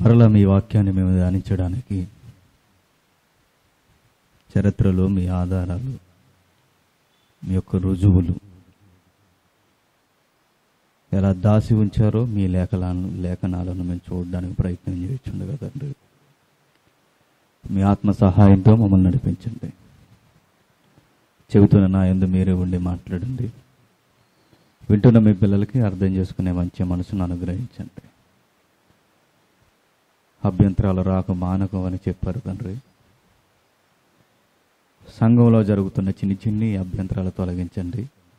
మరలా మీ వాక్యాన్ని మేము ధ్యానించడానికి చరిత్రలో మీ ఆధారాలు మీ యొక్క రుజువులు ఎలా దాసి ఉంచారో మీ లేఖలను లేఖనాలను మేము చూడడానికి ప్రయత్నం చేయించుండగా తండ్రి మీ ఆత్మ సహాయంతో మమ్మల్ని నడిపించండి చెబుతున్న నా ఎందు మీరే ఉండి మాట్లాడండి వింటున్న మీ పిల్లలకి అర్థం చేసుకునే మంచి మనసును అనుగ్రహించండి అభ్యంతరాలు రాక మానకం అని చెప్పారు తండ్రి సంఘంలో జరుగుతున్న చిన్ని చిన్ని అభ్యంతరాలు తొలగించండి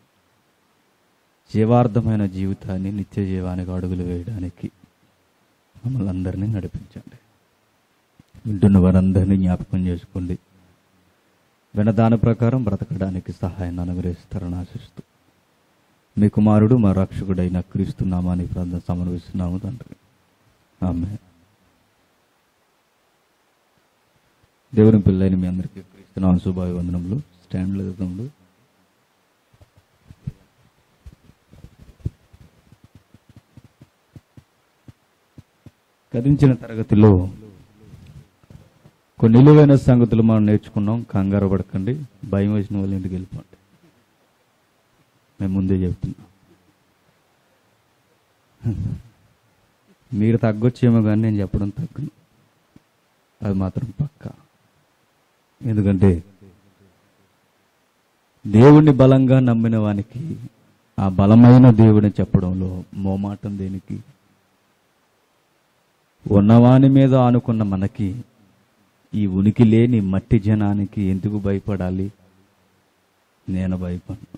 జీవార్థమైన జీవితాన్ని నిత్య జీవానికి అడుగులు వేయడానికి మమ్మల్ని అందరినీ నడిపించండి వింటున్న వారందరినీ జ్ఞాపకం చేసుకోండి వినదాని ప్రకారం బ్రతకడానికి సహాయాన్ని అనుగ్రహిస్తారని ఆశిస్తూ మీ కుమారుడు మా రక్షకుడైన క్రీస్తు నామాన్ని ప్రార్థన సమర్పిస్తున్నాము తండ్రి ఆమె దేవుని పిల్లైన మీ అందరికీ క్రీస్తునామ శుభాభివందనములు స్టాండ్లు ఎదుగుతాములు గతించిన తరగతిలో కొన్ని నిలువైన సంగతులు మనం నేర్చుకున్నాం కంగారు పడకండి భయం వేసిన వాళ్ళ ఇంటికి వెళ్ళిపోండి మేము ముందే చెప్తున్నాం మీరు తగ్గొచ్చేమో కానీ నేను చెప్పడం తగ్గను అది మాత్రం పక్క ఎందుకంటే దేవుణ్ణి బలంగా నమ్మిన వానికి ఆ బలమైన దేవుడిని చెప్పడంలో మోమాటం దేనికి ఉన్నవాని మీద ఆనుకున్న మనకి ఈ ఉనికి లేని మట్టి జనానికి ఎందుకు భయపడాలి నేను భయపడను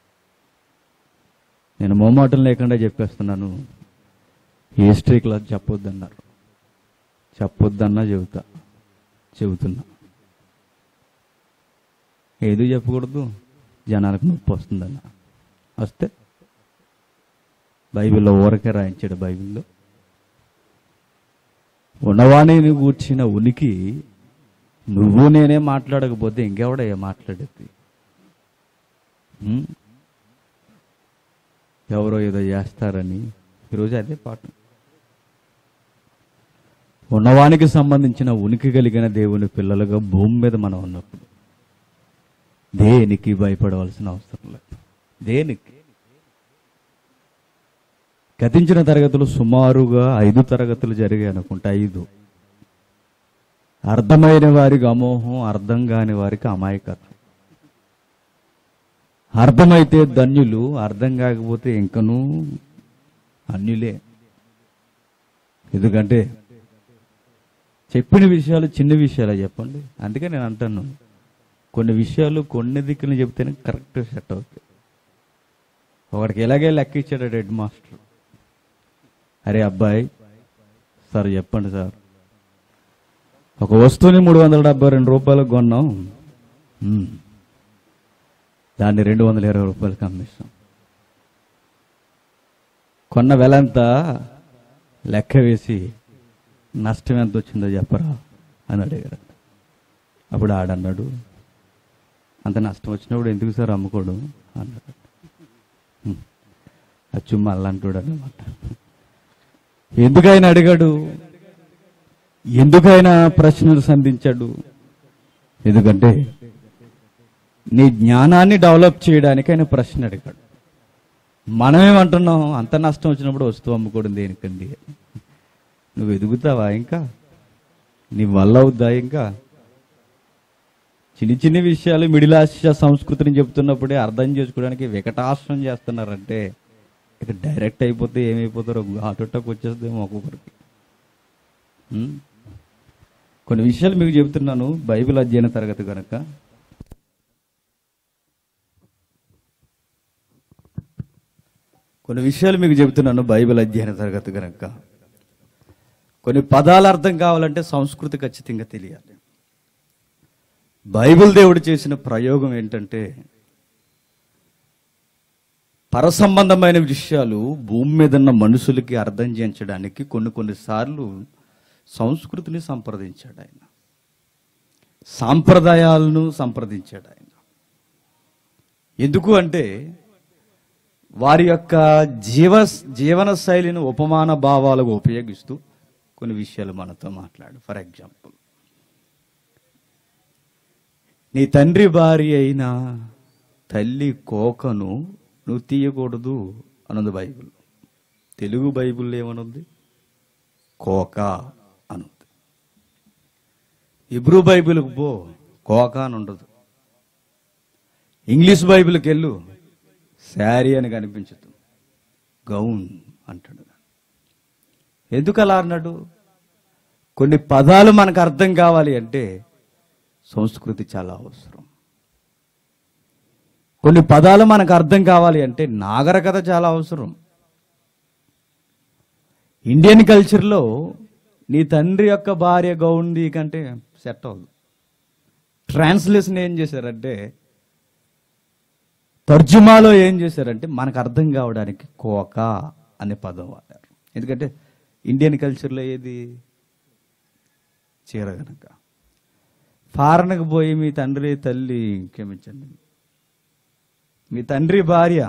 నేను మోమాటం లేకుండా చెప్పేస్తున్నాను హిస్టరీ క్లాస్ చెప్పొద్దన్నారు చెప్పొద్దన్నా చెబుతా చెబుతున్నా ఏది చెప్పకూడదు జనాలకు నొప్పి వస్తుందన్న వస్తే బైబిల్లో ఊరకే రాయించాడు బైబిల్లో ఉన్నవాణిని కూర్చిన ఉనికి నువ్వు నేనే మాట్లాడకపోతే ఇంకెవడయ్యా మాట్లాడేది ఉం? ఎవరో ఏదో చేస్తారని ఈరోజు అదే పాఠం ఉన్నవానికి సంబంధించిన ఉనికి కలిగిన దేవుని పిల్లలుగా భూమి మీద మనం ఉన్నప్పుడు దేనికి భయపడవలసిన అవసరం లేదు దేనికి గతించిన తరగతులు సుమారుగా ఐదు తరగతులు జరిగాయి అనుకుంటా ఐదు అర్థమైన వారికి అమోహం అర్థం కాని వారికి అమాయకత్వం అర్థమైతే ధన్యులు అర్థం కాకపోతే ఇంకనూ అన్యులే ఎందుకంటే చెప్పిన విషయాలు చిన్న విషయాలే చెప్పండి అందుకే నేను అంటాను కొన్ని విషయాలు కొన్ని దిక్కులు చెప్తేనే కరెక్ట్ సెట్ అవుతాయి ఒకడికి ఎలాగే లెక్క ఇచ్చాడు హెడ్ మాస్టర్ అరే అబ్బాయి సార్ చెప్పండి సార్ ఒక వస్తువుని మూడు వందల డెబ్బై రెండు రూపాయలకు కొన్నాం ఉమ్. దాన్ని రెండు వందల ఇరవై రూపాయలకి అమ్మేస్తాం కొన్న వెల ఎంత లెక్క వేసి నష్టం ఎంత వచ్చిందో చెప్పరా అని అడిగారు అప్పుడు ఆడన్నాడు అంత నష్టం వచ్చినప్పుడు ఎందుకు సార్ అమ్ముకోడు అన్నాడు ఉమ్. అచ్చు మళ్ళంటాడు అనమాట ఎందుకైనా అడిగాడు ఎందుకైనా ప్రశ్నలు సంధించాడు ఎందుకంటే నీ జ్ఞానాన్ని డెవలప్ చేయడానికి ఆయన ప్రశ్న అడిగాడు మనమేమంటున్నాం అంత నష్టం వచ్చినప్పుడు వస్తువు అమ్ముకోవడం దేనికండి నువ్వు ఎదుగుతావా ఇంకా నీ వల్ల అవుద్దా ఇంకా చిన్ని చిన్ని విషయాలు మిడిలాశ సంస్కృతిని చెప్తున్నప్పుడే అర్థం చేసుకోవడానికి వికటాశ్రం చేస్తున్నారంటే ఇక డైరెక్ట్ అయిపోతే ఏమైపోతారో ఆటోటకు వచ్చేస్తుందేమో ఒక్కొక్కరికి ఉం? కొన్ని విషయాలు మీకు చెబుతున్నాను బైబిల్ అధ్యయన తరగతి కనుక కొన్ని విషయాలు మీకు చెబుతున్నాను బైబిల్ అధ్యయన తరగతి కనుక కొన్ని పదాలు అర్థం కావాలంటే సంస్కృతి ఖచ్చితంగా తెలియాలి బైబిల్ దేవుడు చేసిన ప్రయోగం ఏంటంటే పరసంబంధమైన విషయాలు భూమి మీద ఉన్న మనుషులకి అర్థం చేయించడానికి కొన్ని కొన్నిసార్లు సంస్కృతిని సంప్రదించాడు ఆయన సాంప్రదాయాలను సంప్రదించాడు ఆయన ఎందుకు అంటే వారి యొక్క జీవ జీవన శైలిని ఉపమాన భావాలకు ఉపయోగిస్తూ కొన్ని విషయాలు మనతో మాట్లాడు ఫర్ ఎగ్జాంపుల్ నీ తండ్రి భార్య అయిన తల్లి కోకను నువ్వు తీయకూడదు అనుంది బైబిల్ తెలుగు బైబిల్ ఏమనుంది కోక అనుంది ఇబ్రూ బైబిల్కి పో కోక అని ఉండదు ఇంగ్లీష్ బైబిల్కి వెళ్ళు శారీ అని కనిపించదు గౌన్ అంటాడు ఎందుకు అలా అన్నాడు కొన్ని పదాలు మనకు అర్థం కావాలి అంటే సంస్కృతి చాలా అవసరం కొన్ని పదాలు మనకు అర్థం కావాలి అంటే నాగరికత చాలా అవసరం ఇండియన్ కల్చర్లో నీ తండ్రి యొక్క భార్య గౌండి కంటే సెట్ అవ్వదు ట్రాన్స్లేషన్ ఏం చేశారంటే తర్జుమాలో ఏం చేశారంటే మనకు అర్థం కావడానికి కోక అనే పదం వాడారు ఎందుకంటే ఇండియన్ కల్చర్లో ఏది చీర గనక ఫారెన్కి పోయి మీ తండ్రి తల్లి క్షమించండి మీ తండ్రి భార్య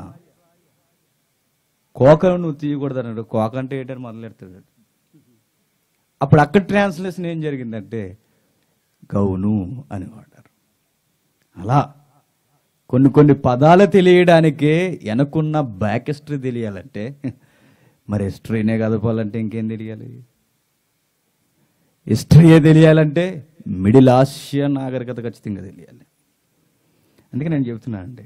కోకను నువ్వు తీయకూడదు అన్నాడు కోక అంటే ఏంటని మొదలెడతాడు అప్పుడు అక్కడ ట్రాన్స్లేషన్ ఏం జరిగిందంటే గౌను అని వాడారు అలా కొన్ని కొన్ని పదాలు తెలియడానికే వెనకున్న బ్యాక్ హిస్టరీ తెలియాలంటే మరి హిస్టరీనే కదపాలంటే ఇంకేం తెలియాలి హిస్టరీయే తెలియాలంటే మిడిల్ ఆసియా నాగరికత ఖచ్చితంగా తెలియాలి అందుకే నేను చెప్తున్నానండి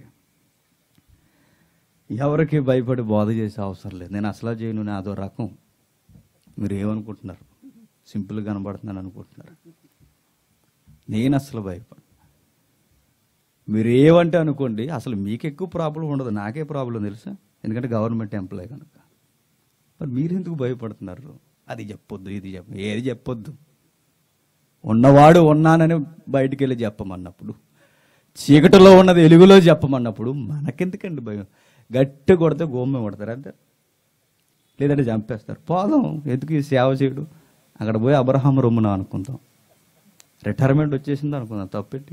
ఎవరికి భయపడి బోధ చేసే అవసరం లేదు నేను అసలు చేయను నేను అదో రకం మీరు ఏమనుకుంటున్నారు సింపుల్గా కనబడుతున్నాను అనుకుంటున్నారు నేను అసలు భయపడు మీరు ఏమంటే అనుకోండి అసలు మీకు ఎక్కువ ప్రాబ్లం ఉండదు నాకే ప్రాబ్లం తెలుసా ఎందుకంటే గవర్నమెంట్ ఎంప్లాయ్ కనుక మరి మీరు ఎందుకు భయపడుతున్నారు అది చెప్పొద్దు ఇది చెప్ప ఏది చెప్పొద్దు ఉన్నవాడు ఉన్నానని బయటికి వెళ్ళి చెప్పమన్నప్పుడు చీకటిలో ఉన్నది ఎలుగులో చెప్పమన్నప్పుడు మనకెందుకండి భయం గట్టి కొడితే గోమ్మ కొడతారు అంతే లేదంటే చంపేస్తారు పోదాం ఎందుకు ఈ సేవ చేయడు అక్కడ పోయి అబ్రహాం రొమ్మున అనుకుందాం రిటైర్మెంట్ వచ్చేసింది అనుకుందాం తప్పెట్టి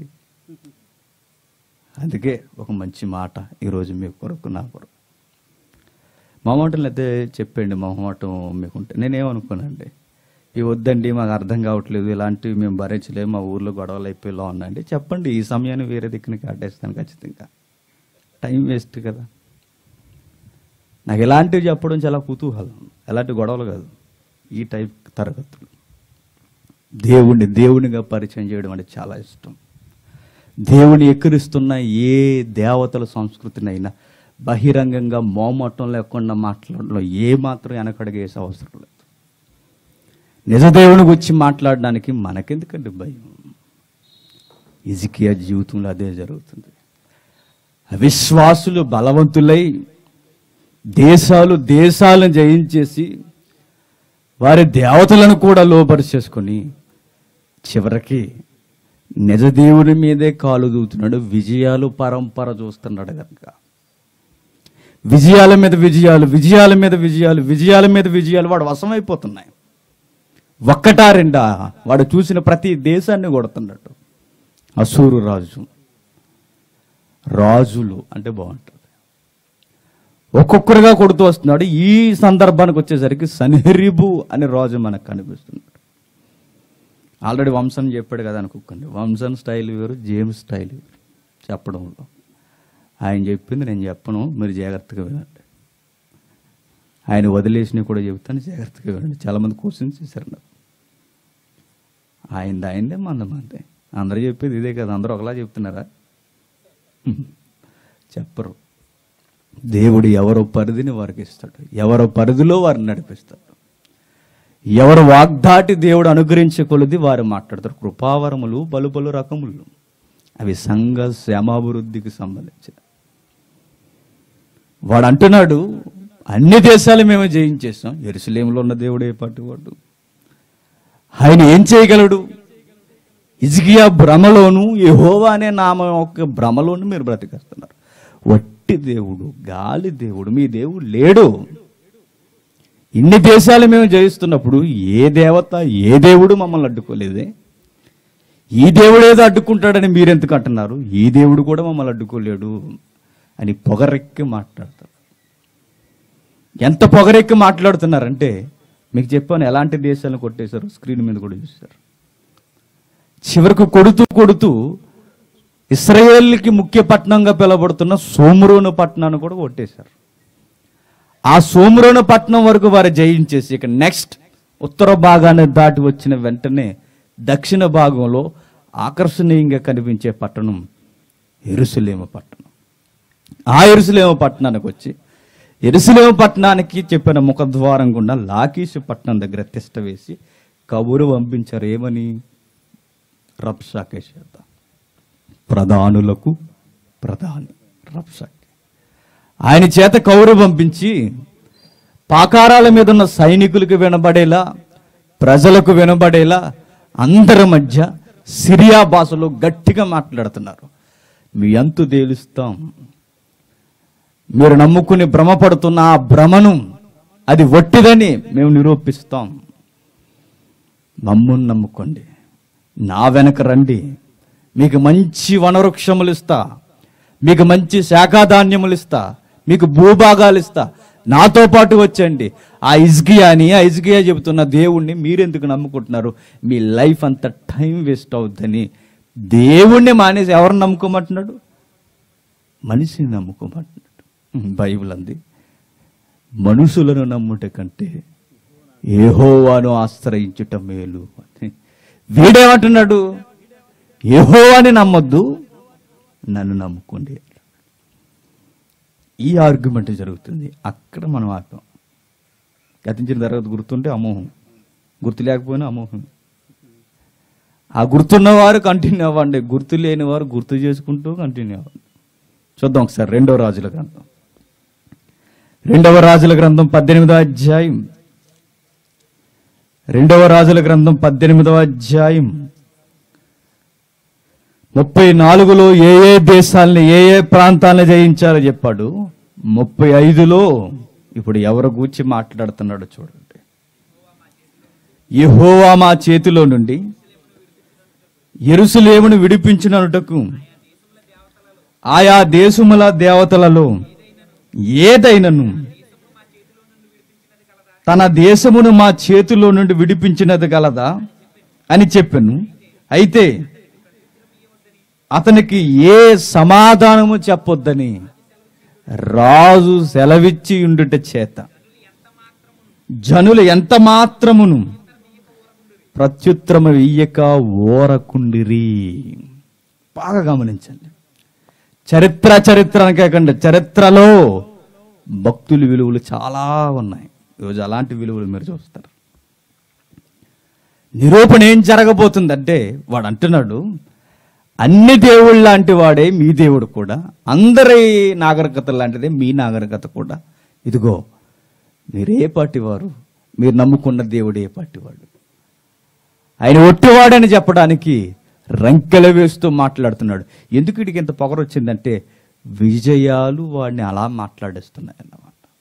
అందుకే ఒక మంచి మాట ఈరోజు మీ కొరకు నా కొరకు మొహమాటం అయితే చెప్పండి మొహమాటం మీకుంటే నేనేమనుకోనండి ఇవి వద్దండి మాకు అర్థం కావట్లేదు ఇలాంటివి మేము భరించలేము మా ఊర్లో గొడవలు అయిపోయేలా ఉన్నాయండి చెప్పండి ఈ సమయాన్ని వేరే దిక్కుని కాటేస్తాను ఖచ్చితంగా టైం వేస్ట్ కదా నాకు ఇలాంటివి చెప్పడం చాలా కుతూహలం ఎలాంటి గొడవలు కాదు ఈ టైప్ తరగతులు దేవుణ్ణి దేవునిగా పరిచయం చేయడం అంటే చాలా ఇష్టం దేవుని ఎక్కిరిస్తున్న ఏ దేవతల సంస్కృతినైనా బహిరంగంగా మోమటం లేకుండా మాట్లాడడంలో ఏ మాత్రం వెనకడిగేసే అవసరం లేదు నిజదేవుని గురించి మాట్లాడడానికి మనకెందుకండి భయం ఇజికియా జీవితంలో అదే జరుగుతుంది అవిశ్వాసులు బలవంతులై దేశాలు దేశాలను జయించేసి వారి దేవతలను కూడా లోపరిచేసుకొని చివరికి నిజదేవుని మీదే కాలు దూతున్నాడు విజయాలు పరంపర చూస్తున్నాడు కనుక విజయాల మీద విజయాలు విజయాల మీద విజయాలు విజయాల మీద విజయాలు వాడు వశమైపోతున్నాయి ఒక్కటా రెండా వాడు చూసిన ప్రతి దేశాన్ని కొడుతున్నాడు అసూరు రాజు రాజులు అంటే బాగుంటుంది ఒక్కొక్కరుగా కొడుతూ వస్తున్నాడు ఈ సందర్భానికి వచ్చేసరికి సన్హెరిబు అనే రాజు మనకు కనిపిస్తున్నాడు ఆల్రెడీ వంశన్ చెప్పాడు కదా అనుకోకండి వంశన్ స్టైల్ వేరు జేమ్స్ స్టైల్ వేరు చెప్పడంలో ఆయన చెప్పింది నేను చెప్పను మీరు జాగ్రత్తగా వినండి ఆయన వదిలేసినవి కూడా చెప్తాను జాగ్రత్తగా వినండి చాలామంది క్వశ్చన్స్ చేశారు నాకు ఆయనది ఆయనదే మంద మందే అందరూ చెప్పేది ఇదే కదా అందరూ ఒకలా చెప్తున్నారా చెప్పరు దేవుడు ఎవరో పరిధిని వారికి ఇస్తాడు ఎవరో పరిధిలో వారిని నడిపిస్తాడు ఎవరు వాగ్దాటి దేవుడు అనుగ్రహించే కొలది వారు మాట్లాడతారు కృపావరములు పలు పలు రకములు అవి సంఘ శ్యామాభివృద్ధికి సంబంధించిన వాడు అంటున్నాడు అన్ని దేశాలు మేము జయించేస్తాం ఎరుసలేములో ఉన్న దేవుడే పట్టువాడు ఆయన ఏం చేయగలడు ఇజికియా భ్రమలోను యెహోవా అనే నామం యొక్క భ్రమలోను మీరు బ్రతికేస్తున్నారు వట్టి దేవుడు గాలి దేవుడు మీ దేవుడు లేడు ఇన్ని దేశాలు మేము జయిస్తున్నప్పుడు ఏ దేవత ఏ దేవుడు మమ్మల్ని అడ్డుకోలేదే ఈ దేవుడు ఏదో అడ్డుకుంటాడని మీరెందుకు అంటున్నారు ఈ దేవుడు కూడా మమ్మల్ని అడ్డుకోలేడు అని పొగరెక్కి మాట్లాడతారు ఎంత పొగరెక్కి మాట్లాడుతున్నారంటే మీకు చెప్పాను ఎలాంటి దేశాలను కొట్టేశారు స్క్రీన్ మీద కూడా చూశారు చివరకు కొడుతూ కొడుతూ ఇస్రాయేల్కి ముఖ్య పట్టణంగా పిలువబడుతున్న సోమరోను పట్టణాన్ని కూడా కొట్టేశారు ఆ సోమరోను పట్టణం వరకు వారు జయించేసి ఇక నెక్స్ట్ ఉత్తర భాగాన్ని దాటి వచ్చిన వెంటనే దక్షిణ భాగంలో ఆకర్షణీయంగా కనిపించే పట్టణం ఎరుసలేము పట్టణం ఆ ఎరుసలేము పట్టణానికి వచ్చి ఎరుసలేము పట్టణానికి చెప్పిన ముఖద్వారం గుండా లాకీసు పట్టణం దగ్గర తిష్ట వేసి కబురు పంపించారు ఏమని రప్షాకే చేద్దాం ప్రధానులకు ప్రధాని రప్షాకే ఆయన చేత కౌరు పంపించి పాకారాల మీద ఉన్న సైనికులకు వినబడేలా ప్రజలకు వినబడేలా అందరి మధ్య సిరియా భాషలో గట్టిగా మాట్లాడుతున్నారు మీ అంతు తేలుస్తాం మీరు నమ్ముకుని భ్రమపడుతున్న ఆ భ్రమను అది వట్టిదని మేము నిరూపిస్తాం మమ్మును నమ్ముకోండి నా వెనక రండి మీకు మంచి వనవృక్షములు ఇస్తా మీకు మంచి శాఖాధాన్యములు ఇస్తా మీకు భూభాగాలు ఇస్తా నాతో పాటు వచ్చండి ఆ ఇజ్గియాని ఆ ఇజ్గియా చెబుతున్న దేవుణ్ణి మీరెందుకు నమ్ముకుంటున్నారు మీ లైఫ్ అంత టైం వేస్ట్ అవుద్దని దేవుణ్ణి మానేసి ఎవరిని నమ్ముకోమంటున్నాడు మనిషిని నమ్ముకోమంటున్నాడు బైబిల్ అంది మనుషులను నమ్ముట కంటే ఏహోవాను ఆశ్రయించుట మేలు అని వీడేమంటున్నాడు ఏహోవాని నమ్మొద్దు నన్ను నమ్ముకోండి ఈ ఆర్గ్యుమెంట్ జరుగుతుంది అక్కడ మనం ఆపాం గతించిన తర్వాత గుర్తుంటే అమోహం గుర్తు లేకపోయినా అమోహం ఆ గుర్తున్నవారు కంటిన్యూ అవ్వండి గుర్తు లేని వారు గుర్తు చేసుకుంటూ కంటిన్యూ అవ్వండి చూద్దాం ఒకసారి రెండవ రాజుల గ్రంథం రెండవ రాజుల గ్రంథం పద్దెనిమిదవ అధ్యాయం రెండవ రాజుల గ్రంథం పద్దెనిమిదవ అధ్యాయం ముప్పై నాలుగులో ఏ ఏ దేశాలని ఏ ఏ ప్రాంతాలను జయించాలో చెప్పాడు ముప్పై ఐదులో ఇప్పుడు ఎవరు గూర్చి మాట్లాడుతున్నాడో చూడండి యెహోవా మా చేతిలో నుండి ఎరుసలేమును విడిపించినట్టుకు ఆయా దేశముల దేవతలలో ఏదైనను తన దేశమును మా చేతిలో నుండి విడిపించినది గలదా అని చెప్పాను అయితే అతనికి ఏ సమాధానము చెప్పొద్దని రాజు సెలవిచ్చి ఉండుట చేత జనులు ఎంత మాత్రమును ప్రత్యుత్తరము ఇయ్యక ఓరకుండిరి బాగా గమనించండి చరిత్ర చరిత్ర అని కాకుండా చరిత్రలో భక్తుల విలువలు చాలా ఉన్నాయి ఈరోజు అలాంటి విలువలు మీరు చూస్తారు నిరూపణ ఏం జరగబోతుందంటే వాడు అంటున్నాడు అన్ని దేవుళ్ళ లాంటి వాడే మీ దేవుడు కూడా అందరి నాగరికత లాంటిదే మీ నాగరికత కూడా ఇదిగో మీరే పార్టీ వారు మీరు నమ్ముకున్న దేవుడు ఏ పార్టీ వాడు ఆయన ఒట్టివాడని చెప్పడానికి రంకెల వేస్తూ మాట్లాడుతున్నాడు ఎందుకు వీడికి ఇంత పొగరు వచ్చిందంటే విజయాలు వాడిని అలా మాట్లాడేస్తున్నాయి అన్నమాట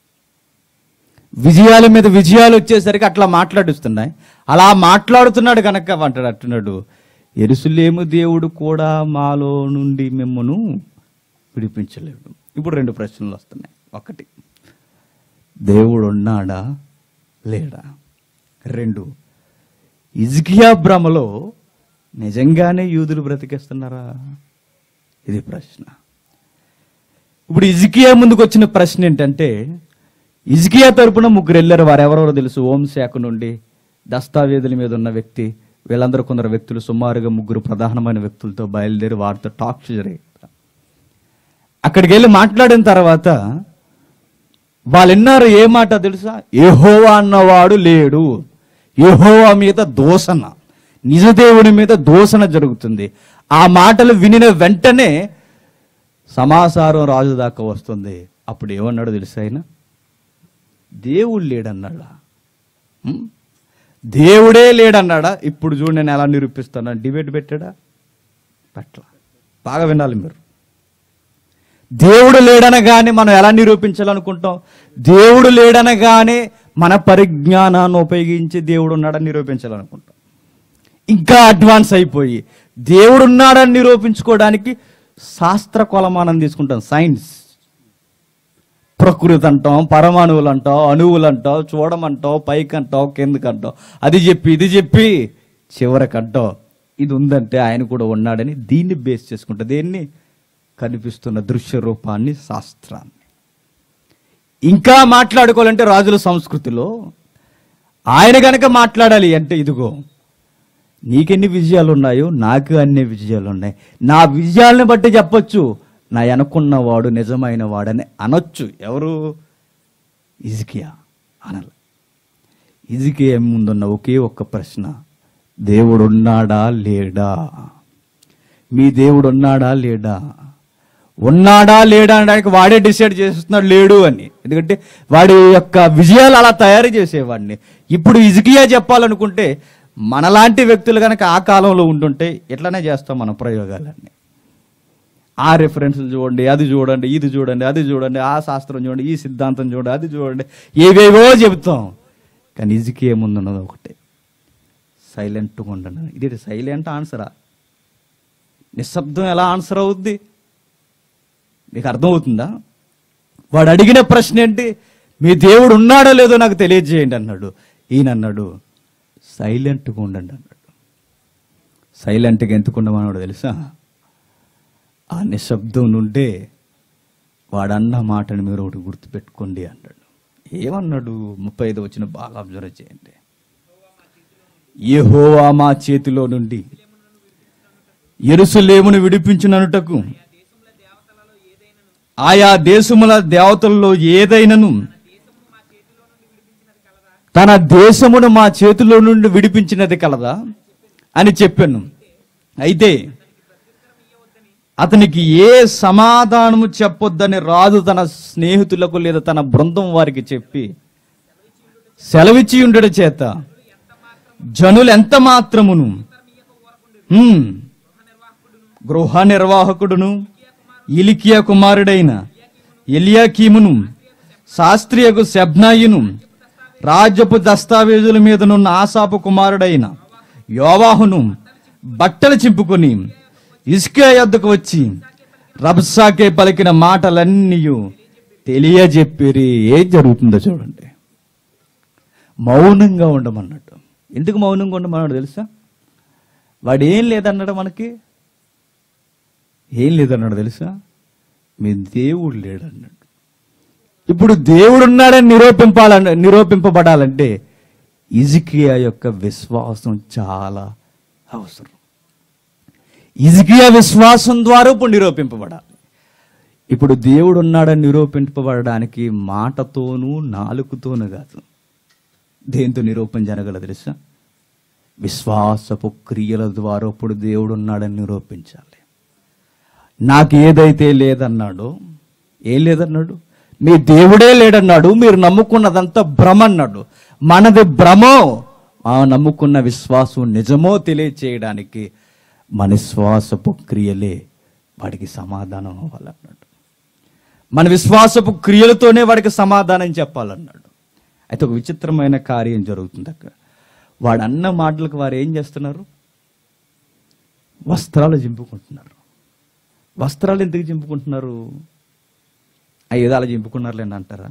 విజయాల మీద విజయాలు వచ్చేసరికి అట్లా మాట్లాడిస్తున్నాయి అలా మాట్లాడుతున్నాడు కనుక అంటాడు అంటున్నాడు ఎరుసలేము దేవుడు కూడా మాలో నుండి మిమ్మను విడిపించలేడు ఇప్పుడు రెండు ప్రశ్నలు వస్తున్నాయి ఒకటి దేవుడు ఉన్నాడా లేడా రెండు ఇజ్కియా భ్రమలో నిజంగానే యూదులు బ్రతికేస్తున్నారా ఇది ప్రశ్న ఇప్పుడు ఇజ్కియా ముందుకు వచ్చిన ప్రశ్న ఏంటంటే ఇజ్కియా తరపున ముగ్గురు వెళ్ళారు వారు ఎవరెవరో తెలుసు ఓం శాఖ నుండి దస్తావేదుల మీద ఉన్న వ్యక్తి వీళ్ళందరూ కొందరు వ్యక్తులు సుమారుగా ముగ్గురు ప్రధానమైన వ్యక్తులతో బయలుదేరి వారితో టాక్ జరిగాయి అక్కడికి వెళ్ళి మాట్లాడిన తర్వాత వాళ్ళు విన్నారు ఏ మాట తెలుసా ఏహోవా అన్నవాడు లేడు ఏహోవా మీద దోషణ నిజదేవుడి మీద దోషణ జరుగుతుంది ఆ మాటలు వినిన వెంటనే సమాచారం రాజు దాకా వస్తుంది అప్పుడు ఏమన్నాడు తెలుసా ఆయన దేవుడు లేడన్నాడా ఉం? దేవుడే లేడన్నాడా ఇప్పుడు చూడు నేను ఎలా నిరూపిస్తాను డిబేట్ పెట్టాడా పెట్టల బాగా వినాలి మీరు దేవుడు లేడనగానే మనం ఎలా నిరూపించాలనుకుంటాం దేవుడు లేడనగానే మన పరిజ్ఞానాన్ని ఉపయోగించి దేవుడు ఉన్నాడని నిరూపించాలనుకుంటాం ఇంకా అడ్వాన్స్ అయిపోయి దేవుడు ఉన్నాడని నిరూపించుకోవడానికి శాస్త్ర కొలమానం తీసుకుంటాం సైన్స్ ప్రకృతి అంటాం పరమాణువులు అంటాం అణువులు అంటాం చూడమంటాం పైకి అంటాం కిందకి అంటాం అది చెప్పి ఇది చెప్పి చివరకంటాం ఇది ఉందంటే ఆయన కూడా ఉన్నాడని దీన్ని బేస్ చేసుకుంటా దేన్ని కనిపిస్తున్న దృశ్య రూపాన్ని శాస్త్రాన్ని ఇంకా మాట్లాడుకోవాలంటే రాజుల సంస్కృతిలో ఆయన గనక మాట్లాడాలి అంటే ఇదిగో నీకెన్ని విజయాలు ఉన్నాయో నాకు అన్ని విజయాలు ఉన్నాయి నా విజయాలను బట్టి చెప్పొచ్చు నా వెనకున్నవాడు నిజమైన వాడని అనొచ్చు ఎవరు ఇజికియా అనల ఇజికియా ముందున్న ఒకే ఒక్క ప్రశ్న దేవుడు ఉన్నాడా లేడా మీ దేవుడు ఉన్నాడా లేడా ఉన్నాడా లేడా అనడానికి వాడే డిసైడ్ చేస్తున్నాడు లేడు అని ఎందుకంటే వాడి యొక్క విజయాలు అలా తయారు చేసేవాడిని ఇప్పుడు ఇజికియా చెప్పాలనుకుంటే మనలాంటి వ్యక్తులు కనుక ఆ కాలంలో ఉంటుంటే ఇట్లానే చేస్తాం మన ప్రయోగాలన్నీ ఆ రెఫరెన్స్లు చూడండి అది చూడండి ఇది చూడండి అది చూడండి ఆ శాస్త్రం చూడండి ఈ సిద్ధాంతం చూడండి అది చూడండి ఏవేవో చెబుతాం కానీ ఇజికి ఏముందున్నది ఒకటే సైలెంట్గా ఉండండి ఇది సైలెంట్ ఆన్సరా నిశ్శబ్దం ఎలా ఆన్సర్ అవుద్ది మీకు అర్థమవుతుందా వాడు అడిగిన ప్రశ్న ఏంటి మీ దేవుడు ఉన్నాడో లేదో నాకు తెలియజేయండి అన్నాడు ఈయన అన్నాడు సైలెంట్గా ఉండండి అన్నాడు సైలెంట్గా ఎందుకు ఉండమన్నాడు తెలుసా ఆ నిశ్శబ్దం నుండే వాడన్న మాటని మీరు ఒకటి గుర్తుపెట్టుకోండి అన్నాడు ఏమన్నాడు ముప్పై ఐదు వచ్చిన బాగా అబ్జర్వ్ చేయండి యెహోవా మా చేతిలో నుండి ఎరుసలేమును విడిపించిననుటకు ఆయా దేశముల దేవతల్లో ఏదైనను తన దేశమును మా చేతిలో నుండి విడిపించినది కలదా అని చెప్పాను అయితే అతనికి ఏ సమాధానము చెప్పొద్దని రాజు తన స్నేహితులకు లేదా తన బృందం వారికి చెప్పి సెలవిచ్చి ఉండడం చేత జనులు ఎంత మాత్రమును హ్మ్, గృహ నిర్వాహకుడును ఇలికియా కుమారుడైన ఎలియాకీమును శాస్త్రియకు శబ్నాయిను రాజ్యపు దస్తావేజుల మీదనున్న ఆసాపు కుమారుడైన యోవాహును బట్టలు చింపుకొని ఇసుక యొద్దకు వచ్చి రబ్సాకే పలికిన మాటలన్నీ తెలియజెప్పిరి ఏం జరుగుతుందో చూడండి మౌనంగా ఉండమన్నట్టు ఎందుకు మౌనంగా ఉండమన్నాడు తెలుసా వాడు ఏం లేదన్నాడు మనకి ఏం లేదన్నాడు తెలుసా మీ దేవుడు లేడన్నాడు ఇప్పుడు దేవుడు ఉన్నాడని నిరూపింపాల నిరూపింపబడాలంటే ఇజికియా యొక్క విశ్వాసం చాలా అవసరం ఇజికియా విశ్వాసం ద్వారా ఇప్పుడు నిరూపింపబడాలి ఇప్పుడు దేవుడు ఉన్నాడని నిరూపింపబడడానికి మాటతోనూ నాలుగుతోనూ కాదు దేంతో నిరూపణ జరగలదు తెలుసా విశ్వాసపు క్రియల ద్వారా ఇప్పుడు దేవుడు ఉన్నాడని నిరూపించాలి నాకు ఏదైతే లేదన్నాడో ఏం లేదన్నాడు మీ దేవుడే లేడన్నాడు మీరు నమ్ముకున్నదంతా భ్రమ అన్నాడు మనది భ్రమో ఆ నమ్ముకున్న విశ్వాసం నిజమో తెలియచేయడానికి మన విశ్వాసపు క్రియలే వాడికి సమాధానం అవ్వాలన్నాడు మన విశ్వాసపు క్రియలతోనే వాడికి సమాధానం చెప్పాలన్నాడు అయితే ఒక విచిత్రమైన కార్యం జరుగుతుంది అక్కడ వాడు అన్న మాటలకు వారు ఏం చేస్తున్నారు వస్త్రాలు చింపుకుంటున్నారు వస్త్రాలు ఎందుకు చింపుకుంటున్నారు ఏదో అలా చింపుకున్నారులేండి అంటారా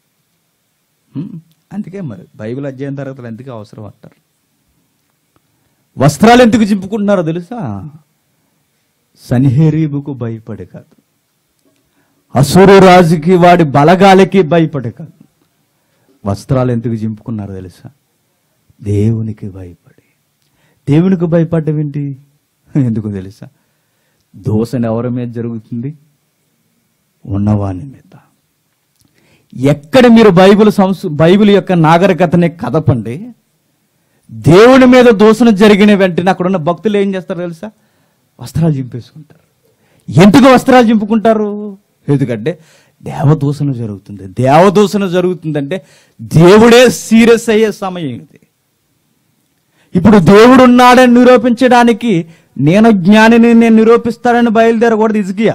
హ్మ్? అందుకే మరి బైబిల్ అధ్యయన తరగతులు ఎందుకు అవసరం అంటారు వస్త్రాలు ఎందుకు చింపుకుంటున్నారో తెలుసా సన్హెరీబుకు భయపడి కాదు అసురు రాజుకి వాడి బలగాలకి భయపడి కాదు వస్త్రాలు ఎందుకు చింపుకున్నారో తెలుసా దేవునికి భయపడి దేవునికి భయపడ్డం ఏంటి ఎందుకు తెలుసా దోషణ ఎవరి మీద జరుగుతుంది ఉన్నవాని మీద ఎక్కడ మీరు బైబిల్ సంస్ బైబిల్ యొక్క నాగరికతని కదపండి దేవుని మీద దోషణ జరిగిన వెంటనే అక్కడ ఉన్న భక్తులు ఏం చేస్తారు తెలుసా వస్త్రాలు చింపేసుకుంటారు ఎందుకు వస్త్రాలు చింపుకుంటారు ఎందుకంటే దేవదూషణ జరుగుతుంది దేవదూషణ జరుగుతుందంటే దేవుడే సీరియస్ అయ్యే సమయం ఇది ఇప్పుడు దేవుడు ఉన్నాడని నిరూపించడానికి నేను జ్ఞానిని నేను నిరూపిస్తానని బయలుదేరకూడదు ఇజ్గియా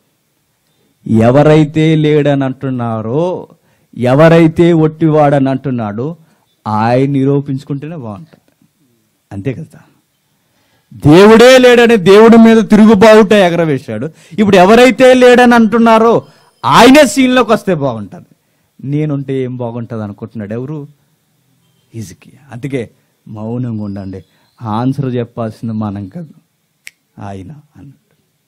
ఎవరైతే లేడని అంటున్నారో ఎవరైతే ఒట్టివాడని అంటున్నాడో ఆయన నిరూపించుకుంటేనే బాగుంటుంది అంతే కదా దేవుడే లేడని దేవుడి మీద తిరుగుబావుట ఎగరవేశాడు ఇప్పుడు ఎవరైతే లేడని అంటున్నారో ఆయనే సీన్లోకి వస్తే బాగుంటుంది నేనుంటే ఏం బాగుంటుంది అనుకుంటున్నాడు ఎవరు ఇజికి అందుకే మౌనంగా ఉండండి ఆన్సర్ చెప్పాల్సింది మనం కాదు ఆయన అన్నాడు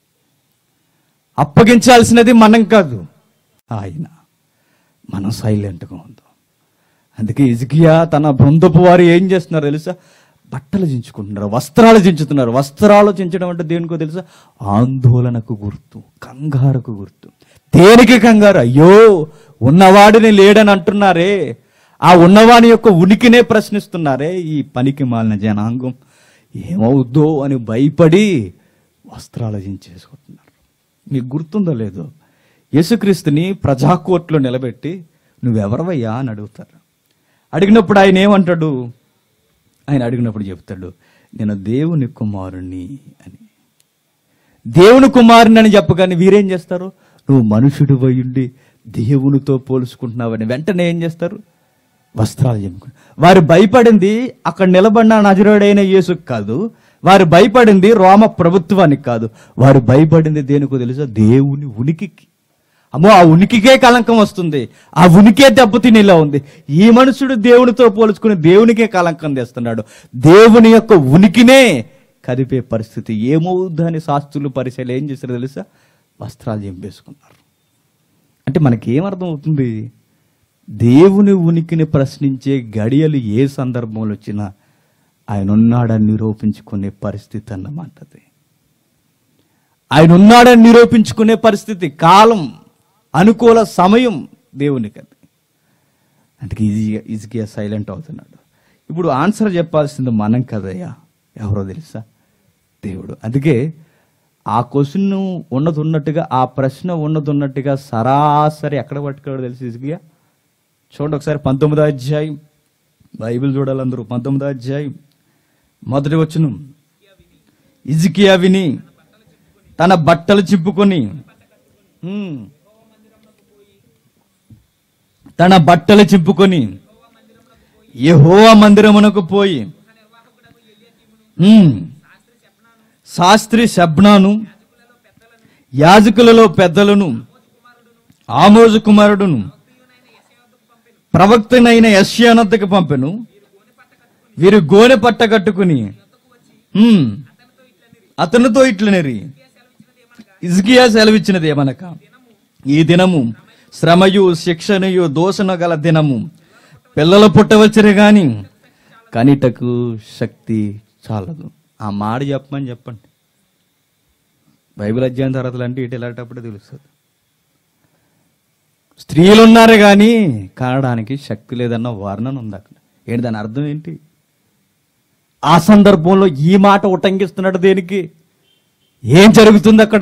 అప్పగించాల్సినది మనం కాదు ఆయన మనం సైలెంట్గా ఉందాం అందుకే ఇజికియా తన బృందపు వారు ఏం చేస్తున్నారు తెలుసా బట్టలు చించుకుంటున్నారు వస్త్రాలు చించుతున్నారు వస్త్రాలు చించడం అంటే దేనికో తెలుసా ఆందోళనకు గుర్తు కంగారుకు గుర్తు దేనికి కంగారు అయ్యో ఉన్నవాడిని లేడని అంటున్నారే ఆ ఉన్నవాని యొక్క ఉనికినే ప్రశ్నిస్తున్నారే ఈ పనికి మాలిన జనాంగం ఏమవుద్దో అని భయపడి వస్త్రాలు చించేసుకుంటున్నారు మీకు గుర్తుందో లేదో యేసుక్రీస్తుని ప్రజాకోర్టులో నిలబెట్టి నువ్వెవరవయ్యా అని అడుగుతారు అడిగినప్పుడు ఆయన ఏమంటాడు ఆయన అడిగినప్పుడు చెప్తాడు నేను దేవుని కుమారుణ్ణి అని దేవుని కుమారుని అని చెప్పగానే వీరేం చేస్తారు నువ్వు మనుషుడు ఉండి దేవునితో పోల్చుకుంటున్నావని వెంటనే ఏం చేస్తారు వస్త్రాలు చెప్పుకుని వారు భయపడింది అక్కడ నిలబడిన నజరుడైన యేసుకు కాదు వారు భయపడింది రోమ ప్రభుత్వానికి కాదు వారు భయపడింది దేనికో తెలుసా దేవుని ఉనికికి అమ్మో ఆ ఉనికికే కలంకం వస్తుంది ఆ ఉనికే దెబ్బతినేలా ఉంది ఈ మనుషుడు దేవునితో పోల్చుకుని దేవునికే కలంకం తెస్తున్నాడు దేవుని యొక్క ఉనికినే కదిపే పరిస్థితి ఏమవుద్దని శాస్త్రులు పరిశీలి ఏం చేశారో తెలుసా వస్త్రాలు చింపేసుకున్నారు అంటే మనకి ఏమర్థం అవుతుంది దేవుని ఉనికిని ప్రశ్నించే గడియలు ఏ సందర్భంలో వచ్చినా ఆయన ఉన్నాడని నిరూపించుకునే పరిస్థితి అన్నమాట అది ఆయన ఉన్నాడని నిరూపించుకునే పరిస్థితి కాలం అనుకూల సమయం దేవునికి అది అందుకే ఈజీగా ఈజీగా సైలెంట్ అవుతున్నాడు ఇప్పుడు ఆన్సర్ చెప్పాల్సింది మనం కదయ్యా ఎవరో తెలుసా దేవుడు అందుకే ఆ క్వశ్చన్ ఉన్నది ఉన్నట్టుగా ఆ ప్రశ్న ఉన్నది ఉన్నట్టుగా సరాసరి ఎక్కడ పట్టుకోవడం తెలుసు ఈజీగా చూడండి ఒకసారి పంతొమ్మిదో అధ్యాయం బైబిల్ చూడాలి అందరూ పంతొమ్మిదో అధ్యాయం మొదటి వచనం ఇజికియా విని తన బట్టలు చింపుకొని హ్మ్. తన బట్టలు చింపుకొని యెహోవా మందిరమునకు పోయి హ్మ్. శాస్త్రి శబ్నాను యాజకులలో పెద్దలను ఆమోజు కుమారుడును ప్రవక్తనైన యశ్యానద్దకు పంపెను వీరు గోనె పట్ట కట్టుకుని హ్మ్, అతనితో ఇట్లనేరి ఇజ్కియా సెలవిచ్చినది ఏమనక ఈ దినము శ్రమయు శిక్షణయు దోషణ గల దినము పిల్లలు పుట్టవచ్చరే గాని కనిటకు శక్తి చాలదు ఆ మాట చెప్పమని చెప్పండి బైబిల్ అధ్యయన తరగతులు అంటే ఇటు వెళ్ళేటప్పుడే తెలుస్తుంది స్త్రీలు ఉన్నారు కానీ కానడానికి శక్తి లేదన్న వర్ణన ఉంది అక్కడ ఏంటి దాని అర్థం ఏంటి ఆ సందర్భంలో ఈ మాట ఉటంకిస్తున్నాడు దేనికి ఏం జరుగుతుంది అక్కడ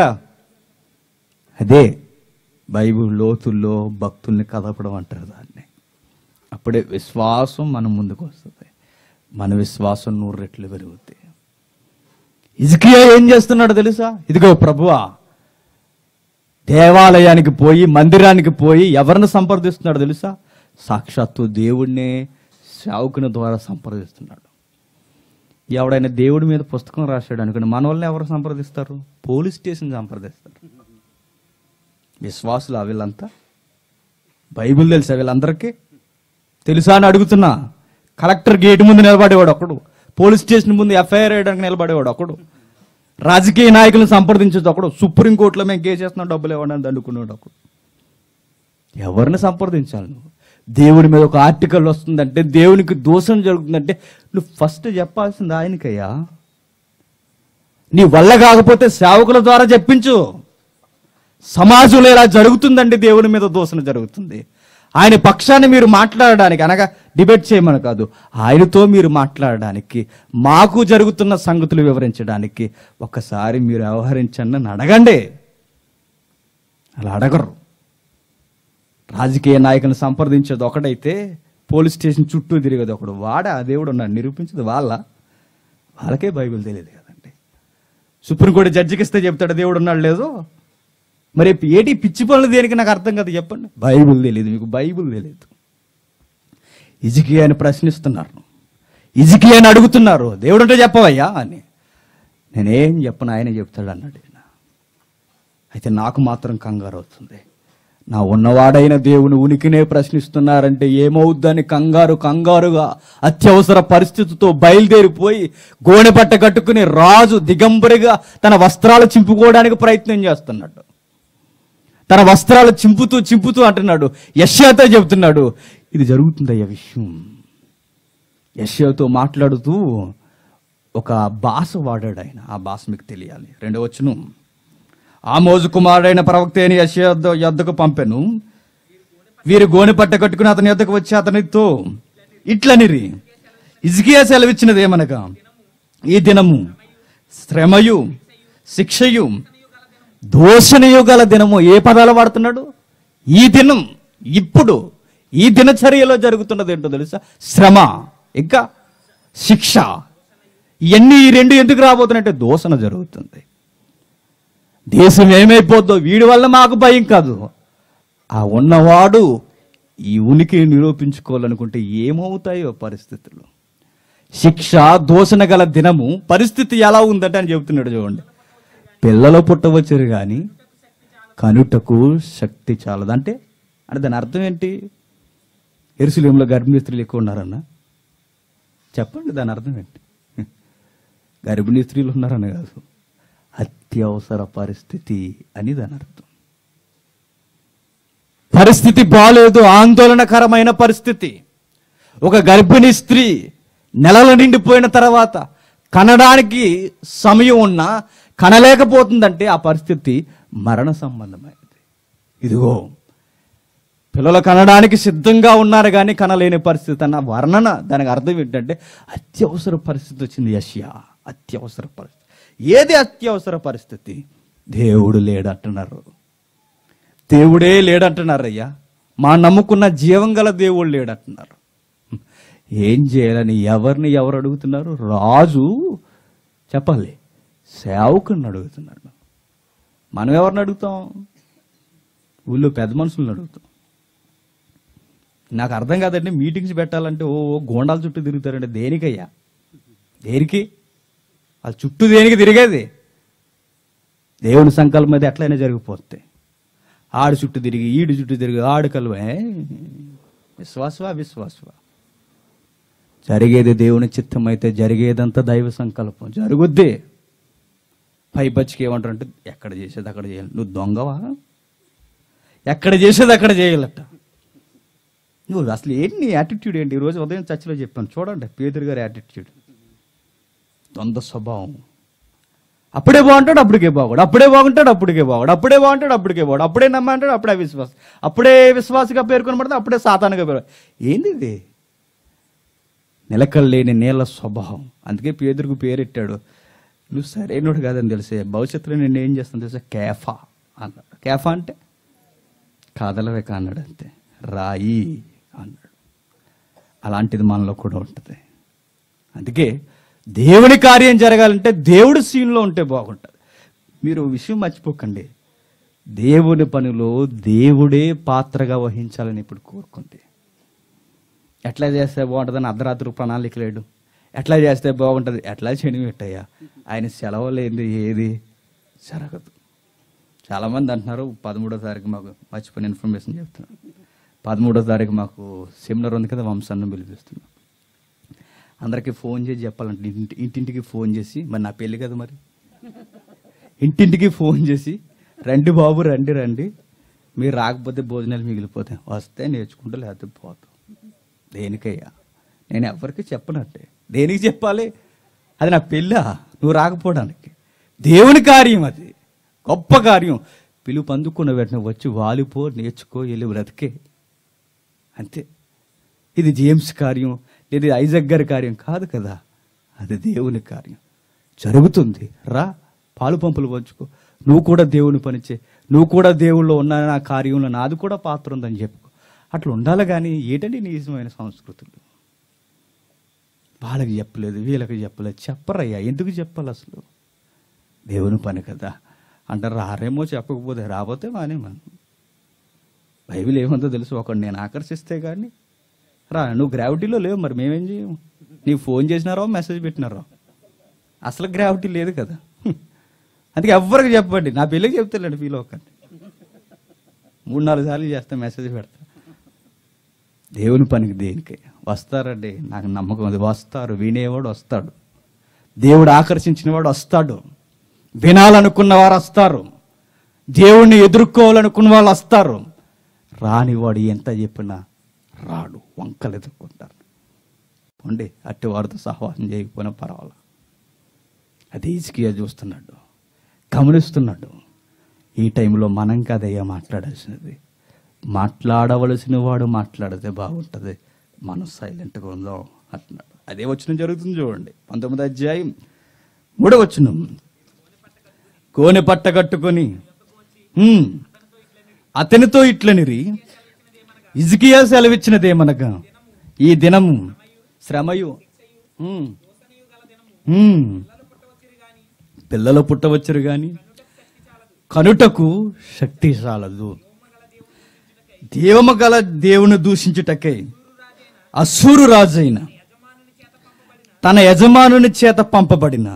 అదే బైబిల్ లోతుల్లో భక్తుల్ని కదపడం అంటారు దాన్ని అప్పుడే విశ్వాసం మన ముందుకు వస్తుంది మన విశ్వాసం నూరు రెట్లు పెరుగుతాయి ఇజికియా ఏం చేస్తున్నాడు తెలుసా ఇదిగో ప్రభువా దేవాలయానికి పోయి మందిరానికి పోయి ఎవరిని సంప్రదిస్తున్నాడు తెలుసా సాక్షాత్తు దేవుణ్ణే సేవకుని ద్వారా సంప్రదిస్తున్నాడు ఎవడైనా దేవుడి మీద పుస్తకం రాశాడు అనుకోండి మన వాళ్ళని ఎవరు సంప్రదిస్తారు పోలీస్ స్టేషన్ సంప్రదిస్తారు విశ్వాసులు వీళ్ళంతా బైబిల్ తెలుసా వీళ్ళందరికీ తెలుసా అని అడుగుతున్నా కలెక్టర్ గేట్ ముందు నిలబడేవాడు ఒకడు పోలీస్ స్టేషన్ ముందు ఎఫ్ఐఆర్ వేయడానికి నిలబడేవాడు ఒకడు రాజకీయ నాయకులను సంప్రదించేది ఒకడు సుప్రీంకోర్టులో మేము కేసు చేస్తున్నాం డబ్బులు ఇవ్వడానికి దండుకునేవాడు ఒకడు ఎవరిని సంప్రదించాలి నువ్వు దేవుడి మీద ఒక ఆర్టికల్ వస్తుందంటే దేవునికి దోషం జరుగుతుందంటే నువ్వు ఫస్ట్ చెప్పాల్సింది ఆయనకయ్యా నీ వల్ల కాకపోతే సేవకుల ద్వారా చెప్పించు సమాజంలో ఇలా జరుగుతుందంటే దేవుని మీద దోషణ జరుగుతుంది ఆయన పక్షాన్ని మీరు మాట్లాడడానికి అనగా డిబేట్ చేయమని కాదు ఆయనతో మీరు మాట్లాడడానికి మాకు జరుగుతున్న సంగతులు వివరించడానికి ఒక్కసారి మీరు వ్యవహరించండి అని అడగండి అలా అడగరు రాజకీయ నాయకులను సంప్రదించేది ఒకడైతే పోలీస్ స్టేషన్ చుట్టూ తిరిగేది ఒకడు వాడ ఆ దేవుడు ఉన్నాడు నిరూపించదు వాళ్ళ వాళ్ళకే బైబిల్ తెలియదు కదండి సుప్రీంకోర్టు జడ్జికి ఇస్తే చెప్తాడు దేవుడు ఉన్నాడు లేదు మరి ఏటి పిచ్చి పనులు దేనికి నాకు అర్థం కదా చెప్పండి బైబిల్ తెలియదు మీకు బైబిల్ తెలియదు ఇజికియా అని ప్రశ్నిస్తున్నారు ఇజికియా అని అడుగుతున్నారు దేవుడు అంటే చెప్పవయ్యా అని నేనేం చెప్పను ఆయన చెప్తాడు అన్నాడు ఈయన. అయితే నాకు మాత్రం కంగారు అవుతుంది నా ఉన్నవాడైన దేవుని ఉనికినే ప్రశ్నిస్తున్నారంటే ఏమవుద్దని కంగారు కంగారుగా అత్యవసర పరిస్థితితో బయలుదేరిపోయి గోనె పట్ట కట్టుకుని రాజు దిగంబరిగా తన వస్త్రాలు చింపుకోవడానికి ప్రయత్నం చేస్తున్నాడు తన వస్త్రాలు చింపుతూ చింపుతూ అంటున్నాడు యశ్యాతో చెబుతున్నాడు ఇది జరుగుతుందయ్యా విషయం యశ్యాతో మాట్లాడుతూ ఒక భాష వాడాడు ఆయన ఆ భాష మీకు తెలియాలి రెండవ వచ్చును ఆ మోజు కుమారుడైన ప్రవక్త అయిన యశ్యా యొద్ద యొద్దకు పంపెను వీరు గోనె పట్ట కట్టుకుని అతని యొద్దకు వచ్చి అతనితో ఇట్లనిరి ఇజ్కియా సెలవిచ్చినది ఏమనగా ఈ దినము శ్రమయు శిక్షయు దోషణయు గల దినము ఏ పదాలు వాడుతున్నాడు ఈ దినం ఇప్పుడు ఈ దినచర్యలో జరుగుతున్నది ఏంటో తెలుసా శ్రమ ఇంకా శిక్ష ఇవన్నీ ఈ రెండు ఎందుకు రాబోతున్నాయంటే దోషణ జరుగుతుంది దేశం ఏమైపోద్దో వీడి వల్ల మాకు భయం కాదు ఆ ఉన్నవాడు ఈ ఉనికిని నిరూపించుకోవాలనుకుంటే ఏమవుతాయో పరిస్థితులు శిక్ష దోషణ గల దినము పరిస్థితి ఎలా ఉందంటే అని చెబుతున్నాడు చూడండి పిల్లలు పుట్టవచ్చారు కానీ కనుటకు శక్తి చాలదు అంటే అంటే దాని అర్థం ఏంటి ఎరుసలేంలో గర్భిణీ స్త్రీలు ఎక్కువ ఉన్నారన్న చెప్పండి దాని అర్థం ఏంటి గర్భిణీ స్త్రీలు ఉన్నారన్న కాదు అత్యవసర పరిస్థితి అని దాని అర్థం పరిస్థితి బాలేదు ఆందోళనకరమైన పరిస్థితి ఒక గర్భిణీ స్త్రీ నెలలు నిండిపోయిన తర్వాత కనడానికి సమయం ఉన్నా కనలేకపోతుందంటే ఆ పరిస్థితి మరణ సంబంధమైనది ఇదిగో పిల్లలు కనడానికి సిద్ధంగా ఉన్నారు కానీ కనలేని పరిస్థితి అన్న వర్ణన దానికి అర్థం ఏంటంటే అత్యవసర పరిస్థితి వచ్చింది యష్యా అత్యవసర పరిస్థితి ఏది అత్యవసర పరిస్థితి దేవుడు లేడంటున్నారు దేవుడే లేడంటున్నారయ్యా మా నమ్ముకున్న జీవం గల దేవుడు లేడంటున్నారు ఏం చేయాలని ఎవరిని ఎవరు అడుగుతున్నారు రాజు చెప్పాలి సేవకుని అడుగుతున్నాడు మనం ఎవరిని అడుగుతాం ఊళ్ళో పెద్ద మనుషులను అడుగుతాం నాకు అర్థం కాదండి మీటింగ్స్ పెట్టాలంటే ఓ ఓ గోండాల చుట్టూ తిరుగుతారంటే దేనికయ్యా దేనికి వాళ్ళ చుట్టూ దేనికి తిరిగేది దేవుని సంకల్పం మీద ఎట్లయినా జరిగిపోతే ఆడు చుట్టూ తిరిగి ఈడు చుట్టూ తిరిగి ఆడు కలువే విశ్వాసవా విశ్వాసవా జరిగేది దేవుని చిత్తం అయితే జరిగేదంతా దైవ సంకల్పం జరుగుద్ది పై పచ్చికి ఏమంటారు అంటే ఎక్కడ చేసేది అక్కడ చేయాలి నువ్వు దొంగవా ఎక్కడ చేసేది అక్కడ చేయాలట నువ్వు అసలు ఏంటి నీ యాటిట్యూడ్ ఏంటి ఈ రోజు ఉదయం చర్చలో చెప్పాను చూడండి పేదరు గారి యాటిట్యూడ్ ద్వంద్వ స్వభావం అప్పుడే బాగుంటాడు అప్పటికే బాగుడు అప్పుడే బాగుంటాడు అప్పటికే బాగుడు అప్పుడే బాగుంటాడు అప్పటికే బాగుడు అప్పుడే నమ్మంటాడు అప్పుడే విశ్వాసం అప్పుడే విశ్వాసగా పేర్కొనబడితే అప్పుడే సాతానుగా పేరు ఏంది ఇది నిలకడలేని నేల స్వభావం అందుకే పేదరికి పేరెట్టాడు నువ్వు సరైనడు కాదని తెలిసే భవిష్యత్తులో నేను ఏం చేస్తాను తెలుసా కేఫా అన్నాడు కేఫా అంటే కాదలవే అన్నాడు అంతే రాయి అన్నాడు అలాంటిది మనలో కూడా ఉంటుంది అందుకే దేవుని కార్యం జరగాలంటే దేవుడు సీన్లో ఉంటే బాగుంటుంది మీరు ఓ విషయం మర్చిపోకండి దేవుని పనిలో దేవుడే పాత్రగా వహించాలని ఇప్పుడు కోరుకుంది ఎట్లా చేస్తే బాగుంటుందని అర్ధరాత్రి ప్రణాళిక లేడు ఎట్లా చేస్తే బాగుంటుంది ఎట్లా చేయడం పెట్టయ్యా ఆయన సెలవు లేనిది ఏది జరగదు చాలామంది అంటున్నారు పదమూడో తారీఖు మాకు మర్చిపోయిన ఇన్ఫర్మేషన్ చెప్తున్నాను పదమూడో తారీఖు మాకు సెమినార్ ఉంది కదా వంశాన్ని పిలిపిస్తున్నాం అందరికీ ఫోన్ చేసి చెప్పాలంటే ఇంటి ఇంటింటికి ఫోన్ చేసి మరి నా పెళ్ళి కదా మరి ఇంటింటికి ఫోన్ చేసి రండి బాబు రండి రండి మీరు రాకపోతే భోజనాలు మిగిలిపోతాయి వస్తే నేర్చుకుంటూ లేకపోతే పోతాం దేనికయ్యా నేను ఎవరికి చెప్పనంటే దేనికి చెప్పాలి అది నా పెళ్ళా నువ్వు రాకపోవడానికి దేవుని కార్యం అది గొప్ప కార్యం పిలుపు అందుకున్న వెంటనే వచ్చి వాలిపో నేర్చుకో వెళ్ళి బ్రతికే అంతే ఇది జేమ్స్ కార్యం లేదా ఐజక్ గారి కార్యం కాదు కదా అది దేవుని కార్యం జరుగుతుంది రా పాలు పంపులు పంచుకో నువ్వు కూడా దేవుని పనిచే నువ్వు కూడా దేవుళ్ళు ఉన్న నా కార్యంలో నాది కూడా పాత్ర ఉందని చెప్పుకో అట్లా ఉండాలి కానీ ఏంటంటే నిజమైన సంస్కృతులు వాళ్ళకి చెప్పలేదు వీళ్ళకి చెప్పలేదు చెప్పరయ్యా ఎందుకు చెప్పాలి అసలు దేవుని పని కదా అంటారు రారేమో చెప్పకపోతే రాబోతే మానే మనం బైబిల్ ఏమందో తెలుసు ఒకడు నేను ఆకర్షిస్తే కానీ రా నువ్వు గ్రావిటీలో లేవు మరి మేమేం చేయము నీకు ఫోన్ చేసినారో మెసేజ్ పెట్టినారో అసలు గ్రావిటీ లేదు కదా అందుకే ఎవ్వరికి చెప్పండి నా పెళ్ళికి చెప్తానండి ఫీల్ అవ్వకండి మూడు నాలుగు సార్లు చేస్తే మెసేజ్ పెడతా దేవుని పనికి దేనికి వస్తారండి నాకు నమ్మకం ఉంది వస్తారు వినేవాడు వస్తాడు దేవుడు ఆకర్షించిన వాడు వస్తాడు వినాలనుకున్న వారు వస్తారు దేవుణ్ణి ఎదుర్కోవాలనుకున్న వాళ్ళు వస్తారు రానివాడు ఎంత చెప్పినా రాడు వంకలు ఎదుర్కొంటారు ఉండి అట్టి వారితో సహవాసం చేయకపోయినా పర్వాలేదు అది ఈజీగా చూస్తున్నాడు గమనిస్తున్నాడు ఈ టైంలో మనం కదయ్యా మాట్లాడాల్సినది మాట్లాడవలసిన వాడు మాట్లాడితే బాగుంటుంది మనం సైలెంట్గా ఉందాం అంటున్నాడు అదే వచ్చిన జరుగుతుంది చూడండి పంతొమ్మిది అధ్యాయం మూడో వచ్చిన కోనె పట్ట కట్టుకొని "హ్మ్, అతనితో ఇట్లనిరి ఇజ్కియా సెలవిచ్చినదేమనగా ఈ దినము శ్రమయు హ్మ్, హ్మ్, పిల్లలు పుట్టవచ్చురు గాని కనుటకు శక్తి చాలదు దేవమ గల దేవుని దూషించుటకై అసూరు రాజైన తన యజమానుని చేత పంపబడిన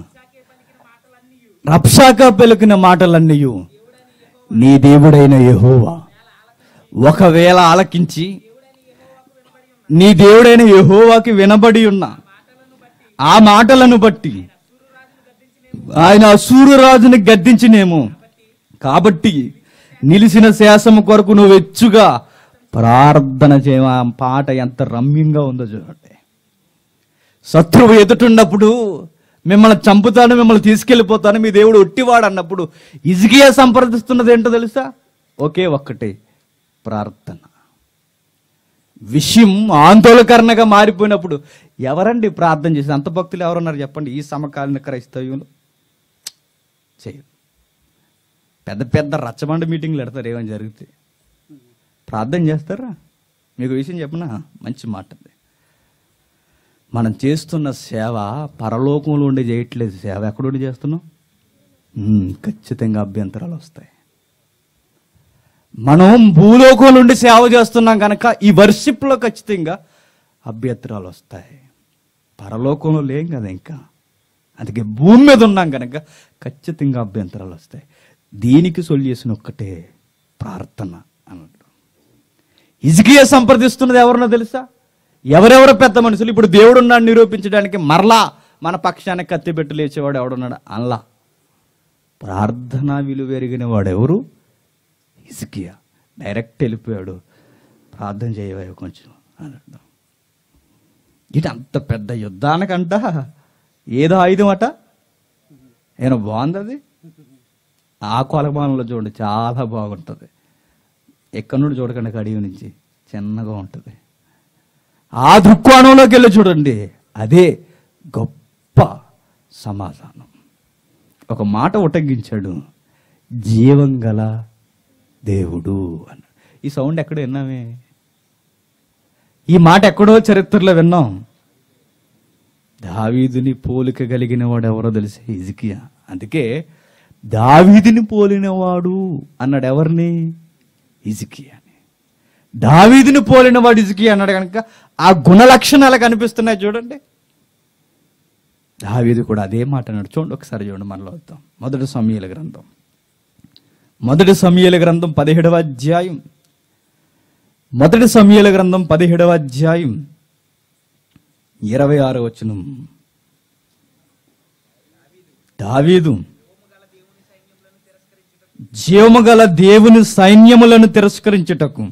రప్సాక పలికిన మాటలన్నీ నీ దేవుడైన యెహోవా ఒకవేళ ఆలకించి నీ దేవుడైన యెహోవాకి వినబడి ఉన్న ఆ మాటలను బట్టి ఆయన అసూరు రాజుని గద్దించినేమో కాబట్టి నిలిచిన శాసము కొరకు నువ్వు వెచ్చుగా ప్రార్థన చేయ ఆ పాట ఎంత రమ్యంగా ఉందో చూడండి శత్రువు ఎదుటున్నప్పుడు మిమ్మల్ని చంపుతాను మిమ్మల్ని తీసుకెళ్ళిపోతాను మీ దేవుడు ఒట్టివాడు అన్నప్పుడు ఇజిగియా సంప్రదిస్తున్నది ఏంటో తెలుసా ఒకే ఒక్కటే ప్రార్థన విషయం ఆందోళనకరంగా మారిపోయినప్పుడు ఎవరండి ప్రార్థన చేసి అంత భక్తులు ఎవరున్నారు చెప్పండి ఈ సమకాలీన క్రైస్తవ్యులు చేయరు పెద్ద పెద్ద రచ్చబండ మీటింగ్లు పెడతారు ఏమైనా జరిగితే ప్రార్థన చేస్తారా మీకు విషయం చెప్పనా మంచి మాట అది మనం చేస్తున్న సేవ పరలోకంలో ఉండి చేయట్లేదు సేవ ఎక్కడుండి చేస్తున్నాం ఉమ్, ఖచ్చితంగా అభ్యంతరాలు వస్తాయి మనం భూలోకంలో ఉండి సేవ చేస్తున్నాం కనుక ఈ వర్షిప్లో ఖచ్చితంగా అభ్యంతరాలు వస్తాయి పరలోకంలో లేం కదా ఇంకా అందుకే భూమి మీద ఉన్నాం కనుక ఖచ్చితంగా అభ్యంతరాలు వస్తాయి దీనికి సొల్యూషన్ ఒక్కటే ప్రార్థన అన్నట్టు ఇజికియా సంప్రదిస్తున్నది ఎవరినో తెలుసా ఎవరెవరు పెద్ద మనుషులు ఇప్పుడు దేవుడు ఉన్నాడు నిరూపించడానికి మరలా మన పక్షాన్ని కత్తి పెట్టి లేచేవాడు ఎవడున్నాడు అల్లా ప్రార్థన విలువ ఎరిగిన వాడు ఎవరు ఇసుకియా డైరెక్ట్ వెళ్ళిపోయాడు ప్రార్థన చేయవా కొంచెం అన్నాడు ఇది అంత పెద్ద యుద్ధానికంట ఏదో ఆయుధం అట ఏమైనా బాగుంది అది ఆ కొలమానంలో చూడండి చాలా బాగుంటుంది ఎక్కడి నుండి చూడకండి కడిగి నుంచి చిన్నగా ఉంటుంది ఆ దృక్కోణంలోకి వెళ్ళి చూడండి అదే గొప్ప సమాధానం ఒక మాట ఉటంకించాడు జీవం గల దేవుడు అన్నాడు ఈ సౌండ్ ఎక్కడ విన్నామే ఈ మాట ఎక్కడో చరిత్రలో విన్నాం దావీదుని పోలిక కలిగిన వాడు ఎవరో తెలిసే ఇజికియా అందుకే దావీదుని పోలినవాడు అన్నాడు ఎవరిని ఇజికియాని దావీదుని పోలినవాడు ఇజికియా అన్నాడు కనుక ఆ గుణ లక్షణాలు కనిపిస్తున్నాయి చూడండి దావీదు కూడా అదే మాట అన్నాడు చూడండి ఒకసారి చూడండి మనలో వద్దాం మొదటి సమయాల గ్రంథం మొదటి సమయాల గ్రంథం పదిహేడవ అధ్యాయం మొదటి సమయాల గ్రంథం పదిహేడవ అధ్యాయం ఇరవై ఆరు వచనం దావీదు జీవము గల దేవుని సైన్యములను తిరస్కరించుటకు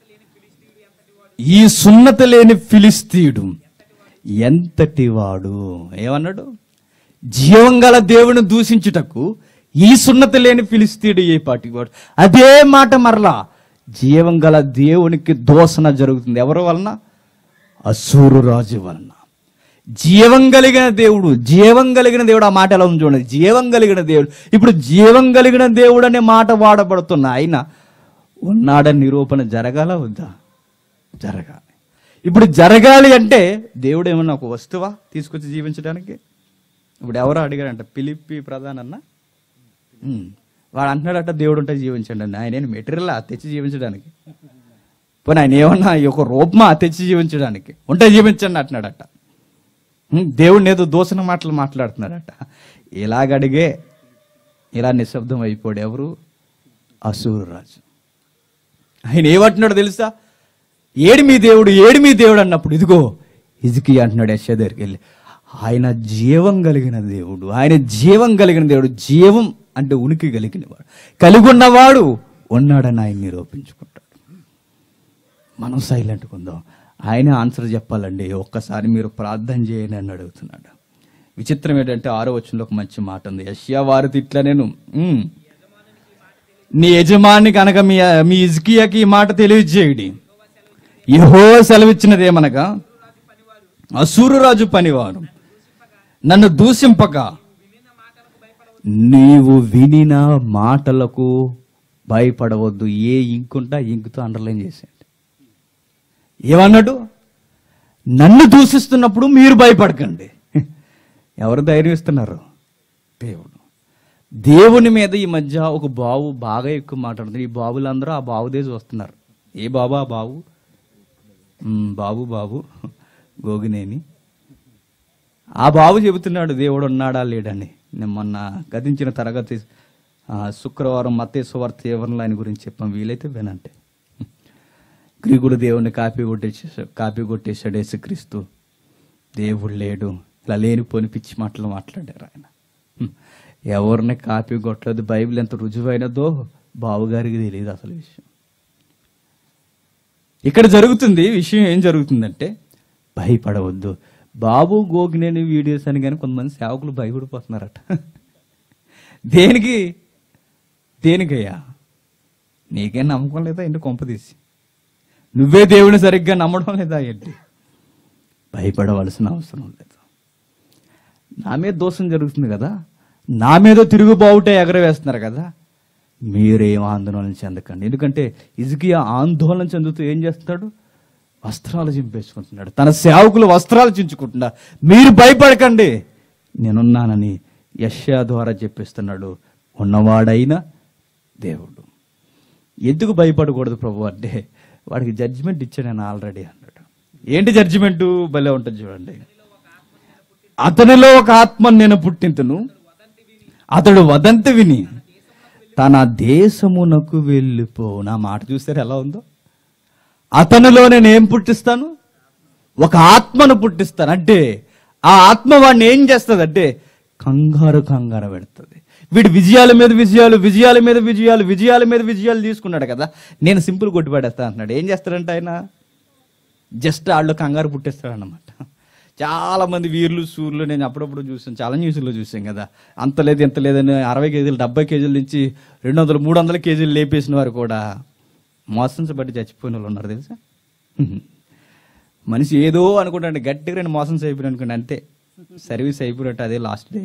ఈ సున్నత లేని ఫిలిస్తీయుడు ఎంతటి వాడు ఏమన్నాడు జీవం గల దేవుని దూషించుటకు ఈ సున్నత లేని ఫిలిస్తీయుడు ఏ పాటి వాడు అదే మాట మరలా జీవం గల దేవునికి దోషణ జరుగుతుంది ఎవరి వలన అసూరు రాజు వలన జీవం కలిగిన దేవుడు జీవం కలిగిన దేవుడు ఆ మాట ఎలా ఉంది చూడండి జీవం కలిగిన దేవుడు ఇప్పుడు జీవం కలిగిన దేవుడు అనే మాట వాడబడుతున్న ఆయన ఉన్నాడని నిరూపణ జరగాల వద్దా జరగాలి ఇప్పుడు జరగాలి అంటే దేవుడు ఏమన్నా ఒక వస్తువా తీసుకొచ్చి జీవించడానికి ఇప్పుడు ఎవరో అడిగారంట పిలిపి ప్రధాన్ అన్న ఉమ్. వాడు అంటున్నాడట దేవుడు ఉంటే జీవించండి అని ఆయన మెటీరియల్ తెచ్చి జీవించడానికి పోనీ ఆయన ఏమన్నా ఈ ఒక రూపమా తెచ్చి జీవించడానికి ఉంటే జీవించండి అంటున్నాడట ఉమ్, దేవుడిని ఏదో దూషణ మాటలు మాట్లాడుతున్నాడట ఇలాగడిగే ఇలా నిశ్శబ్దం అయిపోయాడు ఎవరు అసూరు రాజు ఆయన ఏమంటున్నాడు తెలుసా ఏడు మీ దేవుడు ఏడు మీ దేవుడు అన్నప్పుడు ఇదిగో ఇదికి అంటున్నాడు యశ దగ్గరికి వెళ్ళి ఆయన జీవం కలిగిన దేవుడు ఆయన జీవం కలిగిన దేవుడు జీవం అంటే ఉనికి కలిగిన వాడు కలిగి ఉన్నవాడు ఉన్నాడని ఆయన నిరూపించుకుంటాడు మనం సైలెంట్గా ఉందాం ఆయన ఆన్సర్ చెప్పాలండి ఒక్కసారి మీరు ప్రార్థన చేయండి అని అడుగుతున్నాడు విచిత్రం ఏంటంటే ఆరో వచనంలో ఒక మంచి మాట ఉంది యష్యా వారి తిట్ల నేను "ఉమ్, నీ యజమాని కనుక మీ మీ ఇజ్కియాకి ఈ మాట తెలియజేయడి యహో సెలవిచ్చినదేమనగా అసూరురాజు పనివారు నన్ను దూషింపక నీవు వినిన మాటలకు భయపడవద్దు ఏ ఇంకుంటా ఇంకుతో అండర్లైన్ చేసేయండి ఏమన్నాడు నన్ను దూషిస్తున్నప్పుడు మీరు భయపడకండి ఎవరు ధైర్యం ఇస్తున్నారు దేవుడు దేవుని మీద ఈ మధ్య ఒక బావు బాగా ఎక్కువ మాట్లాడుతుంది ఈ బాబులందరూ ఆ బాబుదే చూస్తున్నారు ఏ బాబు ఆ బాబు మ్, బాబు బాబు గోగినేని ఆ బాబు చెబుతున్నాడు దేవుడు ఉన్నాడా లేడని నేను మొన్న గతించిన తరగతి ఆ, శుక్రవారం మతేశ్వర తీవ్రంలో ఆయన గురించి చెప్పాం వీలైతే వినంటే గ్రీకుడు దేవుణ్ణి కాపీ కొట్టేసాడు కాపీ కొట్టేశాడు యేసుక్రీస్తు దేవుడు లేడు ఇలా లేనిపోని పిచ్చి మాటలు మాట్లాడారు ఆయన హ్మ్. ఎవరిని కాపీ కొట్టలేదు బైబిల్ ఎంత రుజువైనదో బావుగారికి తెలియదు అసలు విషయం ఇక్కడ జరుగుతుంది విషయం ఏం జరుగుతుందంటే భయపడవద్దు బాబు గోగినేని వీడియోస్ అని కానీ కొంతమంది సేవకులు భయపడిపోతున్నారట దేనికి దేనికయ్యా నీకేం నమ్మకం లేదా ఏంటి కొంపదీసి నువ్వే దేవుని సరిగ్గా నమ్మడం లేదా ఏంటి భయపడవలసిన అవసరం లేదు నా మీద దోషం జరుగుతుంది కదా నా మీద తిరుగుబావుటే ఎగరవేస్తున్నారు కదా మీరేం ఆందోళన చెందకండి ఎందుకంటే ఇజకియా ఆందోళన చెందుతూ ఏం చేస్తున్నాడు వస్త్రాలు చింపేసుకుంటున్నాడు తన సేవకులు వస్త్రాలు చించుకుంటున్నా మీరు భయపడకండి నేనున్నానని యష్యా ద్వారా చెప్పిస్తున్నాడు ఉన్నవాడైన దేవుడు ఎందుకు భయపడకూడదు ప్రభు అంటే వాడికి జడ్జిమెంట్ ఇచ్చాను నేను ఆల్రెడీ అన్నాడు ఏంటి జడ్జిమెంట్ భలే ఉంటుంది చూడండి అతనిలో ఒక ఆత్మ నేను పుట్టింతును అతడు వదంతి విని తన దేశమునకు వెళ్ళిపో నా మాట చూస్తారు ఎలా ఉందో అతనిలో నేను ఏం పుట్టిస్తాను ఒక ఆత్మను పుట్టిస్తాను అంటే ఆ ఆత్మ వాడిని ఏం చేస్తుంది అంటే కంగారు కంగారు పెడుతుంది వీడు విజయాల మీద విజయాలు విజయాల మీద విజయాలు విజయాల మీద విజయాలు తీసుకున్నాడు కదా నేను సింపుల్ కొట్టిపడేస్తా అంటున్నాడు ఏం చేస్తాడంటే ఆయన జస్ట్ వాళ్ళు కంగారు పుట్టిస్తాడు అన్నమాట చాలా మంది వీర్లు సూర్లు నేను అప్పుడప్పుడు చూసాను చాలా న్యూస్లో చూసాం కదా అంత లేదు ఎంత లేదని అరవై కేజీలు డెబ్బై కేజీల నుంచి రెండు వందలు మూడు వందల కేజీలు లేపేసిన వారు కూడా మోసన్స్ బట్టి చచ్చిపోయిన వాళ్ళు ఉన్నారు తెలుసా మనిషి ఏదో అనుకుంటాడు గట్టిగా రెండు మోసన్స్ అయిపోయిన అనుకోండి అంతే సర్వీస్ అయిపోయినట్టు అదే లాస్ట్ డే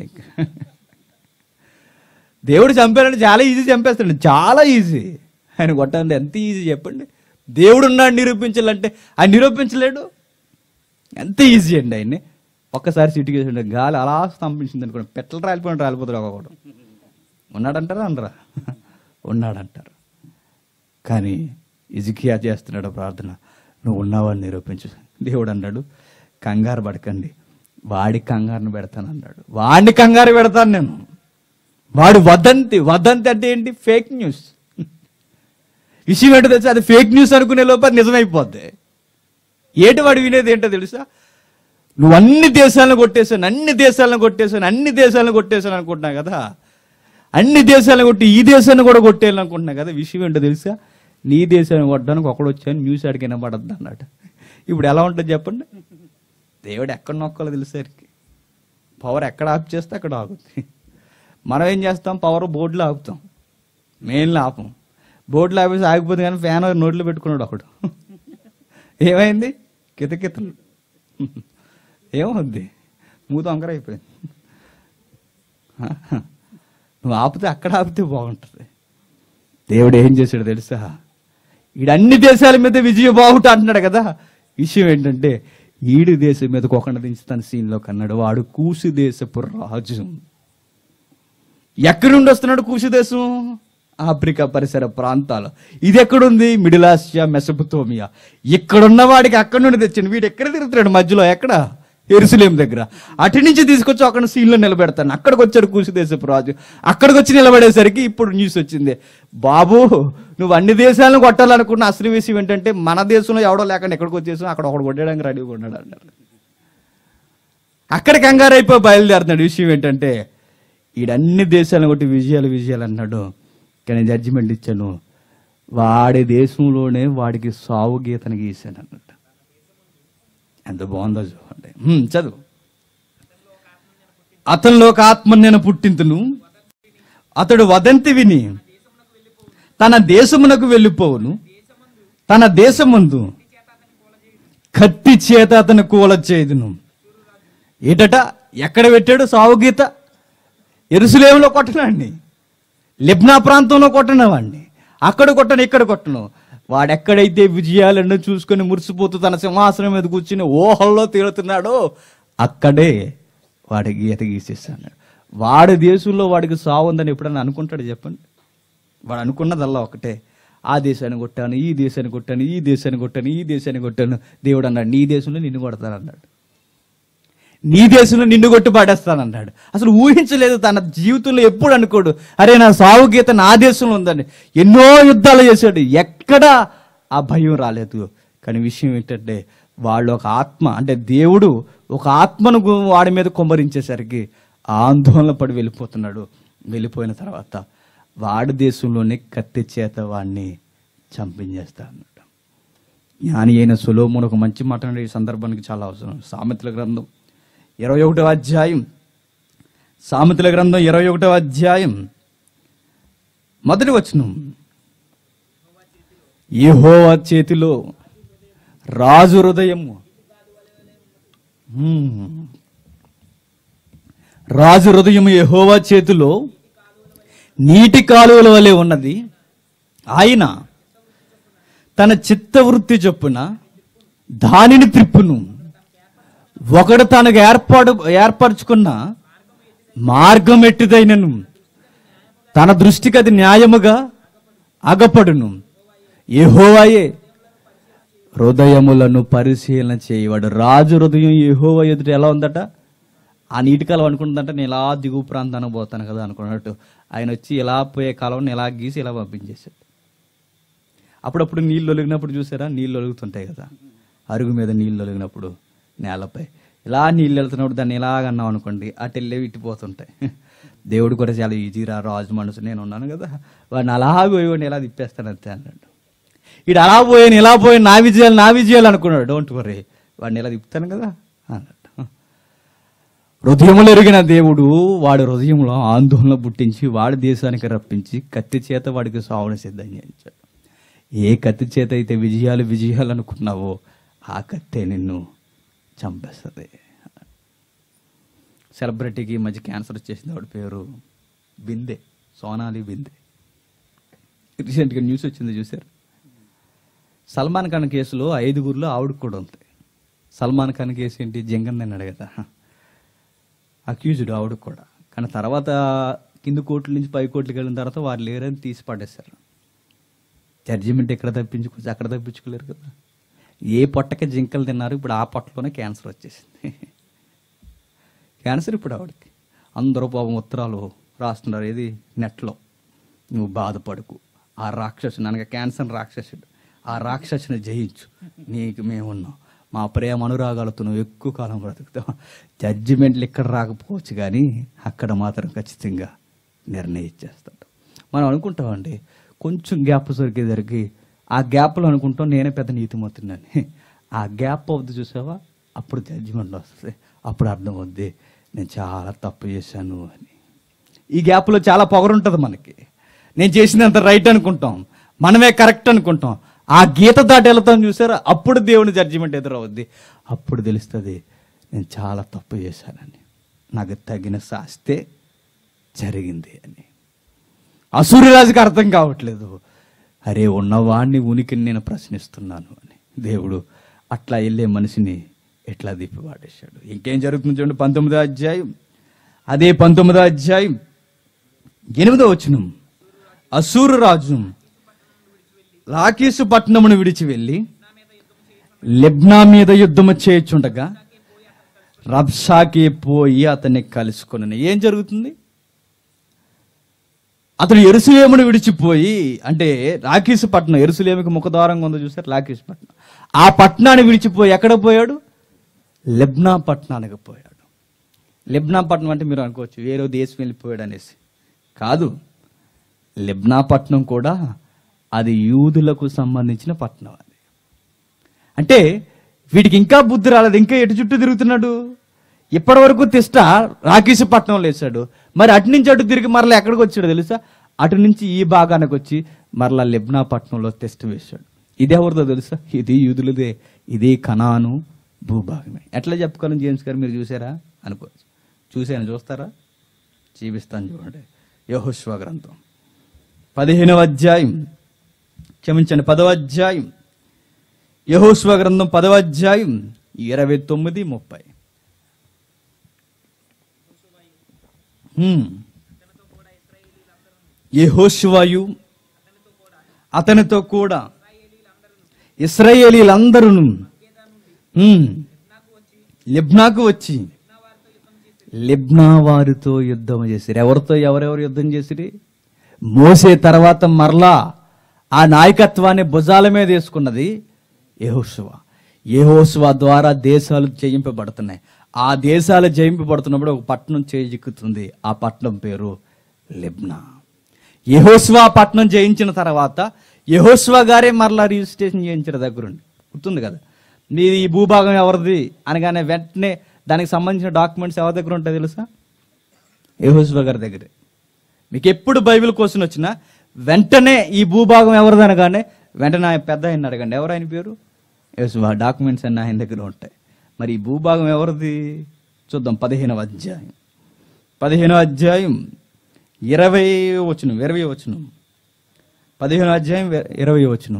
దేవుడు చంపాడంటే చాలా ఈజీ చంపేస్తాడు చాలా ఈజీ ఆయన కొట్టాలంటే ఎంత ఈజీ చెప్పండి దేవుడు ఉన్నాడు నిరూపించాలంటే ఆయన నిరూపించలేడు ఎంత ఈజీ అండి ఆయన్ని ఒక్కసారి సిటీకి వేసి గాలి అలా స్తంభించింది అనుకోండి పెట్ల రాలిపోయినట్టు రాలిపోతాడు ఒకడు ఉన్నాడంటారా అనరా ఉన్నాడంటారు కానీ ఇజికియా చేస్తున్నాడు ప్రార్థన నువ్వు ఉన్నావని నిరూపించు దేవుడు అన్నాడు కంగారు పడకండి వాడి కంగారును పెడతాను అన్నాడు వాడిని కంగారు పెడతాను నేను వాడు వదంతి వదంతి అంటే ఏంటి ఫేక్ న్యూస్ విషయం ఏంటో తెలుసా అది ఫేక్ న్యూస్ అనుకునే లోపు అది నిజమైపోద్ది ఏటి వాడు వినేది ఏంటో తెలుసా నువ్వు అన్ని దేశాలను కొట్టేశాను అన్ని దేశాలను కొట్టేశాను అన్ని దేశాలను కొట్టేశాను అనుకుంటున్నా కదా అన్ని దేశాలను కొట్టి ఈ దేశాన్ని కూడా కొట్టేయాలి అనుకుంటున్నా కదా విషయం ఏంటో తెలుసా నీ దేశాన్ని కొట్టడానికి ఒకడు వచ్చాను న్యూస్ అడిగి వినపడద్దు అన్నాడు ఇప్పుడు ఎలా ఉంటుంది చెప్పండి దేవుడు ఎక్కడ నొక్కాలో తెలిసేసరికి పవర్ ఎక్కడ ఆఫ్ చేస్తే అక్కడ ఆగుతుంది మనం ఏం చేస్తాం పవర్ బోర్డులో ఆపుతాం మెయిన్లో ఆపం బోర్డులో ఆపేసి ఆగిపోతుంది కానీ ఫ్యాన్ నోట్లో పెట్టుకున్నాడు ఒకడు ఏమైంది కితకితలు ఏమవుద్ది మూత వంకర అయిపోయింది నువ్వు ఆపితే అక్కడ ఆపితే బాగుంటుంది దేవుడు ఏం చేశాడు తెలుసా ఈడు అన్ని దేశాల మీద విజయ బాహుట అంటున్నాడు కదా విషయం ఏంటంటే ఈడు దేశం మీద కొకండ దించుతాను సీన్లో కన్నాడు వాడు కూసి దేశపు రాజు ఎక్కడి నుండి వస్తున్నాడు కూసి దేశం ఆఫ్రికా పరిసర ప్రాంతాలు ఇది ఎక్కడుంది మిడిల్ ఆసియా మెసపుతోమియా ఇక్కడున్న వాడికి అక్కడి నుండి తెచ్చిండు వీడు ఎక్కడ తిరుగుతున్నాడు మధ్యలో ఎక్కడ ఎరుసలేం దగ్గర అటు నుంచి తీసుకొచ్చి అక్కడ సీన్లో నిలబెడతాను అక్కడికి వచ్చాడు కూసి దేశపు రాజు అక్కడికి వచ్చి నిలబడేసరికి ఇప్పుడు న్యూస్ వచ్చింది బాబు నువ్వు అన్ని దేశాలను కొట్టాలనుకున్న అసలు విషయం ఏంటంటే మన దేశంలో ఎవడో లేకుండా ఎక్కడికి వచ్చేసాం అక్కడ ఒకడు కొట్టడానికి రెడీగా ఉన్నాడు అన్నారు అక్కడ కంగారు అయిపోయి బయలుదేరుతున్నాడు విషయం ఏంటంటే ఈడన్ని దేశాలను కొట్టి విజయాలు విజయాలు అన్నాడు కానీ జడ్జిమెంట్ ఇచ్చాను వాడి దేశంలోనే వాడికి సావు గీతను గీశాను అన్నట్టు ఎంత బాగుందో చూడండి హ్మ్, చదువు అతనిలో ఒక ఆత్మ నేను పుట్టింతును అతడు వదంతి విని తన దేశమునకు వెళ్ళిపోవును తన దేశమందు కత్తి చేత అతను కూల చేదును ఏటట ఎక్కడ పెట్టాడు సావు గీత ఎరుసలేములో కొట్టనండి లిబ్నా ప్రాంతంలో కొట్టను వాడిని అక్కడ కొట్టను ఇక్కడ కొట్టను వాడెక్కడైతే విజయాలను చూసుకొని మురిసిపోతూ తన సింహాసనం మీద కూర్చుని ఓహల్లో తేలుతున్నాడో అక్కడే వాడి గీత గీసేస్తాడు వాడి దేశంలో వాడికి సావు ఉందని ఎప్పుడన్నా అనుకుంటాడు చెప్పండి వాడు అనుకున్నదల్లా ఒకటే ఆ దేశాన్ని కొట్టాను ఈ దేశాన్ని కొట్టాను ఈ దేశాన్ని కొట్టాను ఈ దేశాన్ని కొట్టాను దేవుడు అన్నాడు నీ దేశంలో నిన్ను కొడతాను అన్నాడు నీ దేశంలో నిన్ను కొట్టి పాడేస్తానన్నాడు అసలు ఊహించలేదు తన జీవితంలో ఎప్పుడు అనుకోడు అరే నా సావు గీత నా దేశంలో ఉందని ఎన్నో యుద్ధాలు చేశాడు ఎక్కడ ఆ భయం రాలేదు కానీ విషయం ఏంటంటే వాళ్ళు ఒక ఆత్మ అంటే దేవుడు ఒక ఆత్మను గు- వాడి మీద కుమ్మరించేసరికి ఆందోళన పడి వెళ్ళిపోతున్నాడు వెళ్ళిపోయిన తర్వాత వాడి దేశంలోనే కత్తి చేత వాడిని చంపించేస్తా అన్నాడు జ్ఞాని అయిన సులోమును ఒక మంచి మాట అన్నాడు. ఈ సందర్భానికి చాలా అవసరం సామెతల గ్రంథం ఇరవై ఒకటవ అధ్యాయం సామెతల గ్రంథం ఇరవై ఒకటవ అధ్యాయం మొదటి వచనం యెహోవా చేతిలో రాజు హృదయము హ్మ్. రాజు హృదయము యెహోవా చేతిలో నీటి కాలువల వలె ఉన్నది ఆయన తన చిత్తవృత్తి చొప్పున దానిని త్రిప్పును ఒకడు తనకు ఏర్పాటు ఏర్పరచుకున్న మార్గం ఎట్టిదైనను తన దృష్టికి అది న్యాయముగా అగపడును యెహోవాయే హృదయములను పరిశీలన చేయవాడు రాజు హృదయం యెహోవా ఎదుట ఎలా ఉందట ఆ నీటి కాలం అనుకుంటుందంట నేను ఇలా దిగువ ప్రాంతానికి పోతాను కదా అనుకున్నట్టు ఆయన వచ్చి ఇలా పోయే కాలం ఇలా గీసి ఇలా పంపించేశాడు అప్పుడప్పుడు నీళ్ళు ఒలిగినప్పుడు చూసారా నీళ్ళు ఒలుగుతుంటాయి కదా అరుగు మీద నీళ్ళు ఒలిగినప్పుడు నేలపై ఇలా నీళ్ళు వెళ్తున్నప్పుడు దాన్ని ఇలాగ అన్నాం అనుకోండి అటు వెళ్ళే ఇట్టిపోతుంటాయి దేవుడు కూడా చాలా ఈజీరా రాజు మనసు నేను ఉన్నాను కదా వాడిని అలా పోయి ఇలా తిప్పేస్తాను అంతే అన్నాడు ఇడు అలా పోయాను ఇలా పోయి నా విజయాలు నా విజయాలు అనుకున్నాడు డోంట్ వరీ వాడిని ఇలా తిప్పుతాను కదా అన్నాడు హృదయములు ఎరిగిన దేవుడు వాడి హృదయంలో ఆందోళన పుట్టించి వాడి దేశానికి రప్పించి కత్తి చేత వాడికి సావును సిద్ధం చేయించాడు ఏ కత్తి చేత అయితే విజయాలు విజయాలు అనుకున్నావో ఆ కత్తే నిన్ను చంపేస్తుంది సెలబ్రిటీకి ఈ మధ్య క్యాన్సర్ వచ్చేసింది వాడి పేరు బిందె సోనాలి బిందె రీసెంట్గా న్యూస్ వచ్చింది చూసారు సల్మాన్ ఖాన్ కేసులో ఐదుగురిలో ఆవిడకు కూడా ఉంది సల్మాన్ ఖాన్ కేసు ఏంటి జంగన్ అన్నాడు కదా అక్యూజ్డ్ ఆవిడకు కూడా కానీ తర్వాత కింద కోర్టుల నుంచి పై కోర్టులకు వెళ్ళిన తర్వాత వారు లేరని తీసి పడేశారు జడ్జిమెంట్ ఎక్కడ తప్పించుకోవచ్చు అక్కడ తప్పించుకోలేరు కదా ఏ పొట్టకి జింకలు తిన్నారు ఇప్పుడు ఆ పొట్టలోనే క్యాన్సర్ వచ్చేసింది క్యాన్సర్ ఇప్పుడు ఆవిడకి అందరూ పాపం ఉత్తరాలు రాస్తున్నారు ఏది నెట్లో నువ్వు బాధపడకు ఆ రాక్షసుని అనగా క్యాన్సర్ రాక్షసుడు ఆ రాక్షసుని జయించు నీకు మేమున్నాం మా ప్రేమ అనురాగాలతో నువ్వు ఎక్కువ కాలం బ్రతుకుతావు జడ్జిమెంట్లు ఇక్కడ రాకపోవచ్చు కానీ అక్కడ మాత్రం ఖచ్చితంగా నిర్ణయించేస్తాడు మనం అనుకుంటామండి కొంచెం గ్యాప్ దొరికేసరికి ఆ గ్యాప్లో అనుకుంటాం నేనే పెద్ద నీతిమవుతున్నాను ఆ గ్యాప్ అవుద్ది చూసావా అప్పుడు జడ్జిమెంట్ వస్తుంది అప్పుడు అర్థం అవుద్ది నేను చాలా తప్పు చేశాను అని ఈ గ్యాప్లో చాలా పొగరుంటుంది మనకి నేను చేసినంత రైట్ అనుకుంటాం మనమే కరెక్ట్ అనుకుంటాం ఆ గీత దాటి వెళ్తాం చూసారా అప్పుడు దేవుని జడ్జిమెంట్ ఎదురవుద్ది అప్పుడు తెలుస్తుంది నేను చాలా తప్పు చేశానని నాకు తగిన శాస్తే జరిగింది అని అసూర్యరాజుకి అర్థం కావట్లేదు అరే ఉన్నవాడిని ఉనికిని నేను ప్రశ్నిస్తున్నాను అని దేవుడు అట్లా వెళ్ళే మనిషిని ఎట్లా దిప్పి పాడేశాడు ఇంకేం జరుగుతుంది చూడండి పంతొమ్మిదో అధ్యాయం అదే పంతొమ్మిదో అధ్యాయం ఎనిమిదో వచనం అసూరు రాజు లాకీసు పట్టణమును విడిచి వెళ్ళి లెబ్నా మీద యుద్ధము చేయుచుండగా రబ్షాకి పోయి అతన్ని కలుసుకుని ఏం జరుగుతుంది అతడు ఎరుసలేమును విడిచిపోయి అంటే రాకీసు పట్నం ఎరుసలేమికి ముఖద్వారంగా ఉందో చూసారు రాకీసు పట్నం ఆ పట్టణాన్ని విడిచిపోయి ఎక్కడ పోయాడు లెబ్నా పట్టణానికి పోయాడు లెబ్నా పట్టణం అంటే మీరు అనుకోవచ్చు వేరే దేశం వెళ్ళిపోయాడు అనేసి కాదు లెబ్నా పట్టణం కూడా అది యూదులకు సంబంధించిన పట్టణం అది అంటే వీడికి ఇంకా బుద్ధి రాలేదు ఇంకా ఎటు చుట్టూ తిరుగుతున్నాడు ఇప్పటి వరకు తిష్ట రాకీసు పట్టణంలో వేసాడు మరి అటు నుంచి అటు తిరిగి మరలా ఎక్కడికి వచ్చాడు తెలుసా అటు నుంచి ఈ భాగానికి వచ్చి మరలా లెబ్నా పట్టణంలో టెస్ట్ వేశాడు ఇది ఎవరిదో తెలుసా ఇది యూదులదే ఇది కనాను భూభాగమే ఎట్లా చెప్పుకోవాలని జేమ్స్ గారు మీరు చూసారా అనుకోవచ్చు చూసాను చూస్తారా చూపిస్తాను చూడండి యహోశ్వ గ్రంథం పదిహేనవ అధ్యాయం క్షమించండి పదవ అధ్యాయం యహోస్వ గ్రంథం పదవ అధ్యాయం ఇరవై తొమ్మిది ముప్పై యహోశివాయు అతనితో కూడా ఇస్రాయేలీలందరూ లిబ్నాకు వచ్చి లిబ్నా వారితో యుద్ధం చేసిరు ఎవరితో ఎవరెవరు యుద్ధం చేసిరి మోసే తర్వాత మరలా ఆ నాయకత్వాన్ని భుజాల మీద వేసుకున్నది యెహోషువ యెహోషువ ద్వారా దేశాలు జయింపబడుతున్నాయి ఆ దేశాలు జయింపబడుతున్నప్పుడు ఒక పట్టణం చేజిక్కుతుంది ఆ పట్టణం పేరు లిబ్నా యెహోషువ పట్టణం జయించిన తర్వాత యెహోషువ గారే మరలా రిజిస్ట్రేషన్ చేయించారు దగ్గరుండి గుర్తుంది కదా మీది ఈ భూభాగం ఎవరిది అనగానే వెంటనే దానికి సంబంధించిన డాక్యుమెంట్స్ ఎవరి దగ్గర ఉంటాయి తెలుసా యెహోషువ గారి దగ్గరే మీకు ఎప్పుడు బైబిల్ క్వశ్చన్ వచ్చినా వెంటనే ఈ భూభాగం ఎవరిది అనగానే వెంటనే ఆయన పెద్ద ఆయన అడగండి ఎవరు ఆయన పేరు యెహోషువ డాక్యుమెంట్స్ అన్నీ ఆయన దగ్గర ఉంటాయి మరి ఈ భూభాగం ఎవరిది చూద్దాం పదిహేనవ అధ్యాయం పదిహేనవ అధ్యాయం ఇరవై వచ్చును ఇరవై వచ్చును పదిహేను అధ్యాయం ఇరవై వచ్చును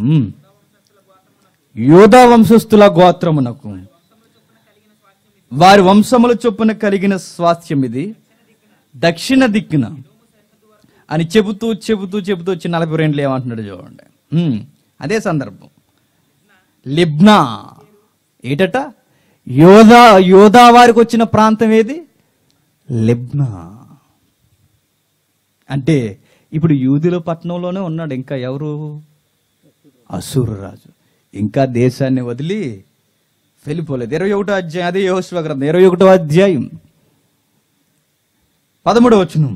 యోధా వంశస్థుల గోత్రమునకు వారి వంశముల చొప్పున కలిగిన స్వాస్థ్యం ఇది దక్షిణ దిక్కున అని చెబుతూ చెబుతూ చెబుతూ వచ్చి నలభై రెండులు ఏమంటున్నాడు చూడండి ఉమ్, అదే సందర్భం లిబ్నా ఏటట యోధా యోధా వారికి వచ్చిన ప్రాంతం ఏది లిబ్నా అంటే ఇప్పుడు యూదుల పట్టణంలోనే ఉన్నాడు ఇంకా ఎవరు అసూరు రాజు ఇంకా దేశాన్ని వదిలి వెళ్ళిపోలేదు ఇరవై ఒకటో అధ్యాయం అదే యోశ్వ గ్రంథం ఇరవై ఒకటో అధ్యాయం పదమూడవ వచనం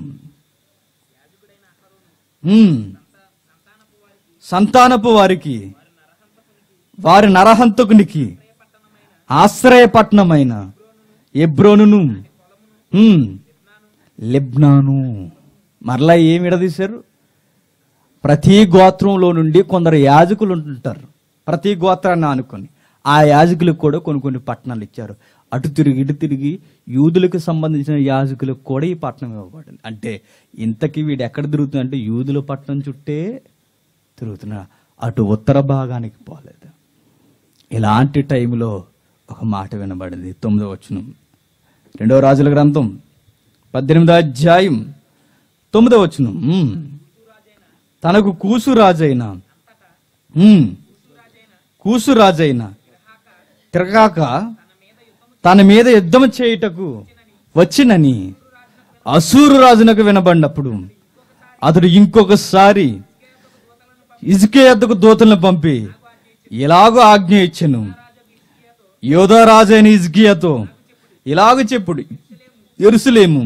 ఉమ్. సంతానపు వారికి వారి నరహంతకునికి ఆశ్రయపట్నమైన ఎబ్రోనును ఉమ్, లెబ్నాను మరలా ఏమి విడదీశారు ప్రతి గోత్రంలో నుండి కొందరు యాజకులు ఉంటుంటారు ప్రతి గోత్రాన్ని ఆనుకొని ఆ యాజకులకు కూడా కొన్ని కొన్ని పట్టణాలు ఇచ్చారు అటు తిరిగి ఇటు తిరిగి యూదులకు సంబంధించిన యాజకులకు కూడా ఈ పట్టణం ఇవ్వబడింది అంటే ఇంతకీ వీడు ఎక్కడ తిరుగుతుంది అంటే యూదుల పట్టణం చుట్టే తిరుగుతున్నా అటు ఉత్తర భాగానికి పోలేదు ఇలాంటి టైంలో ఒక మాట వినబడింది తొమ్మిదో వచనం రెండవ రాజుల గ్రంథం పద్దెనిమిదో అధ్యాయం తొమ్మిదో వచనం ఉమ్. తనకు కూసు రాజైన ఉమ్. కూసు రాజైన తిరగాక తన మీద యుద్ధం చేయుటకు వచ్చినని అసూరు రాజునకు వినబడినప్పుడు అతడు ఇంకొకసారి ఇసుకే ఎద్దకు దూతలను పంపి ఇలాగూ ఆజ్ఞ ఇచ్చెను యోధరాజైన ఇజ్గియాతో ఇలాగ చెప్పుడు ఎరుసలేము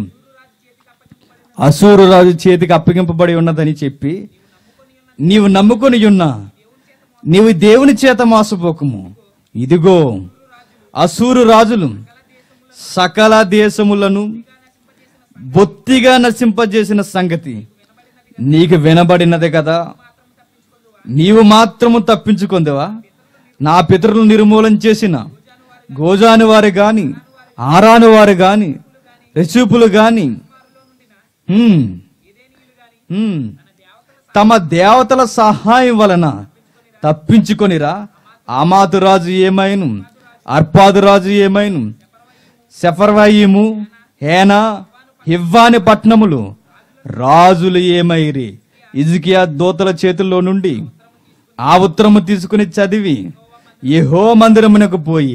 అసూరు రాజు చేతికి అప్పగింపబడి ఉన్నదని చెప్పి నీవు నమ్ముకొని ఉన్నా నీవు దేవుని చేత మోసపోకము ఇదిగో అసూరు రాజులు సకల దేశములను బొత్తిగా నశింపజేసిన సంగతి నీకు వినబడినదే కదా నీవు మాత్రము తప్పించుకుందేవా నా పితరులను నిర్మూలన చేసిన గోజాను వారు గాని ఆరాను వారు గాని రెచూపులు గాని హ్మ్, హ్మ్, తమ దేవతల సహాయం వలన తప్పించుకొనిరా ఆమాతు రాజు ఏమైను అర్పాదు రాజు ఏమైను సెఫర్వాయిము హేనా హివ్వాని పట్నములు రాజులు ఏమైరి ఇజికియా దూతల చేతుల్లో నుండి ఆ ఉత్తరము తీసుకుని చదివి యెహో మందిరమునకు పోయి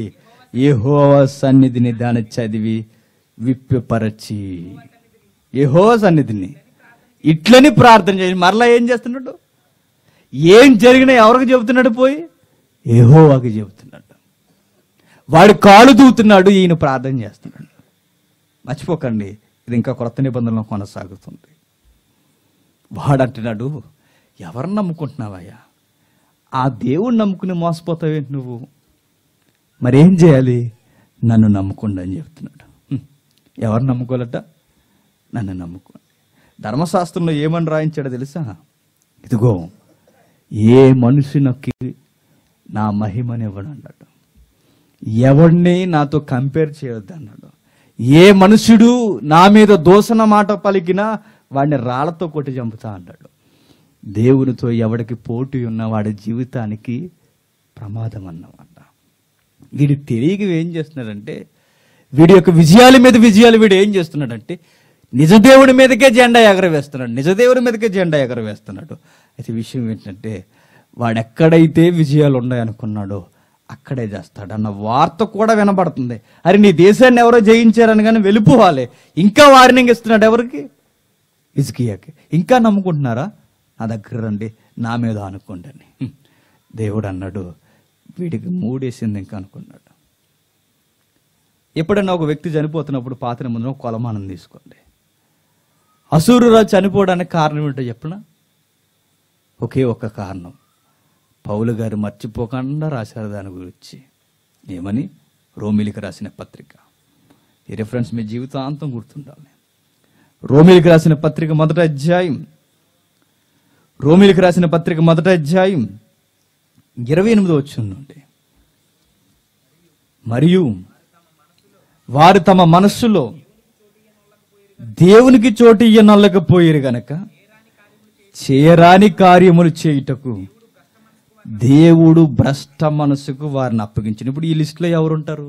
యెహోవా సన్నిధిని దాన్ని చదివి విప్పిపరచి యెహోవా సన్నిధిని ఇట్లని ప్రార్థన చేసి మరలా ఏం చేస్తున్నాడు ఏం జరిగినా ఎవరికి చెబుతున్నాడు పోయి యెహోవాకి చెబుతున్నాడు వాడు కాలు దూతున్నాడు ఈయన ప్రార్థన చేస్తున్నాడు మర్చిపోకండి ఇది ఇంకా కొత్త నిబంధనలో కొనసాగుతుంది వాడు అంటున్నాడు ఎవరిని నమ్ముకుంటున్నావయ్యా ఆ దేవుణ్ణి నమ్ముకుని మోసపోతావేంటి నువ్వు మరేం చేయాలి నన్ను నమ్ముకోండి అని చెప్తున్నాడు హ్మ్. ఎవరు నమ్ముకోవాలట నన్ను నమ్ముకోండి ధర్మశాస్త్రంలో ఏమని రాయించాడో తెలుసా ఇదిగో ఏ మనుషునకి నా మహిమనివ్వడు అన్నాడు ఎవడిని నాతో కంపేర్ చేయొద్దు అన్నాడు ఏ మనుషుడు నా మీద దోషణ మాట పలికినా వాడిని రాళ్లతో కొట్టి చంపుతా అన్నాడు దేవునితో ఎవడికి పోటీ ఉన్న వాడి జీవితానికి ప్రమాదం అన్నమాట వీడు తెలియక ఏం చేస్తున్నాడంటే వీడి యొక్క విజయాల మీద విజయాలు వీడు ఏం చేస్తున్నాడంటే నిజదేవుడి మీదకే జెండా ఎగరవేస్తున్నాడు నిజదేవుడి మీదకే జెండా ఎగరవేస్తున్నాడు అయితే విషయం ఏంటంటే వాడు ఎక్కడైతే విజయాలు ఉన్నాయనుకున్నాడో అక్కడే చేస్తాడు అన్న వార్త కూడా వినబడుతుంది అరే నీ దేశాన్ని ఎవరో జయించారని కానీ వెళ్ళిపోవాలి ఇంకా వార్నింగ్ ఇస్తున్నాడు ఎవరికి ఇజ్కియాకి ఇంకా నమ్ముకుంటున్నారా నా దగ్గర రండి నా మీద అనుకోండి అని హ్మ్. దేవుడు అన్నాడు వీడికి మూడేసింది ఇంకా అనుకున్నాడు ఎప్పుడైనా ఒక వ్యక్తి చనిపోతున్నప్పుడు పాత ముందు కొలమానం తీసుకోండి అసూరురాజు చనిపోవడానికి కారణం ఏంటో చెప్పనా ఒకే ఒక్క కారణం పౌలు గారు మర్చిపోకుండా రాశారు దాని గురించి ఏమని రోమిలికి రాసిన పత్రిక ఈ రిఫరెన్స్ మీ జీవితాంతం గుర్తుండాలి రోమిలికి రాసిన పత్రిక మొదటి అధ్యాయం రోమిలికి రాసిన పత్రిక మొదటి అధ్యాయం ఇరవై ఎనిమిదో వచ్చిన నుండి మరియు వారు తమ మనస్సులో దేవునికి చోటు ఇయ్యనొల్లకపోయారు గనక చేయరాని కార్యములు చేయుటకు దేవుడు భ్రష్ట మనసుకు వారిని అప్పగించిన ఇప్పుడు ఈ లిస్టులో ఎవరుంటారు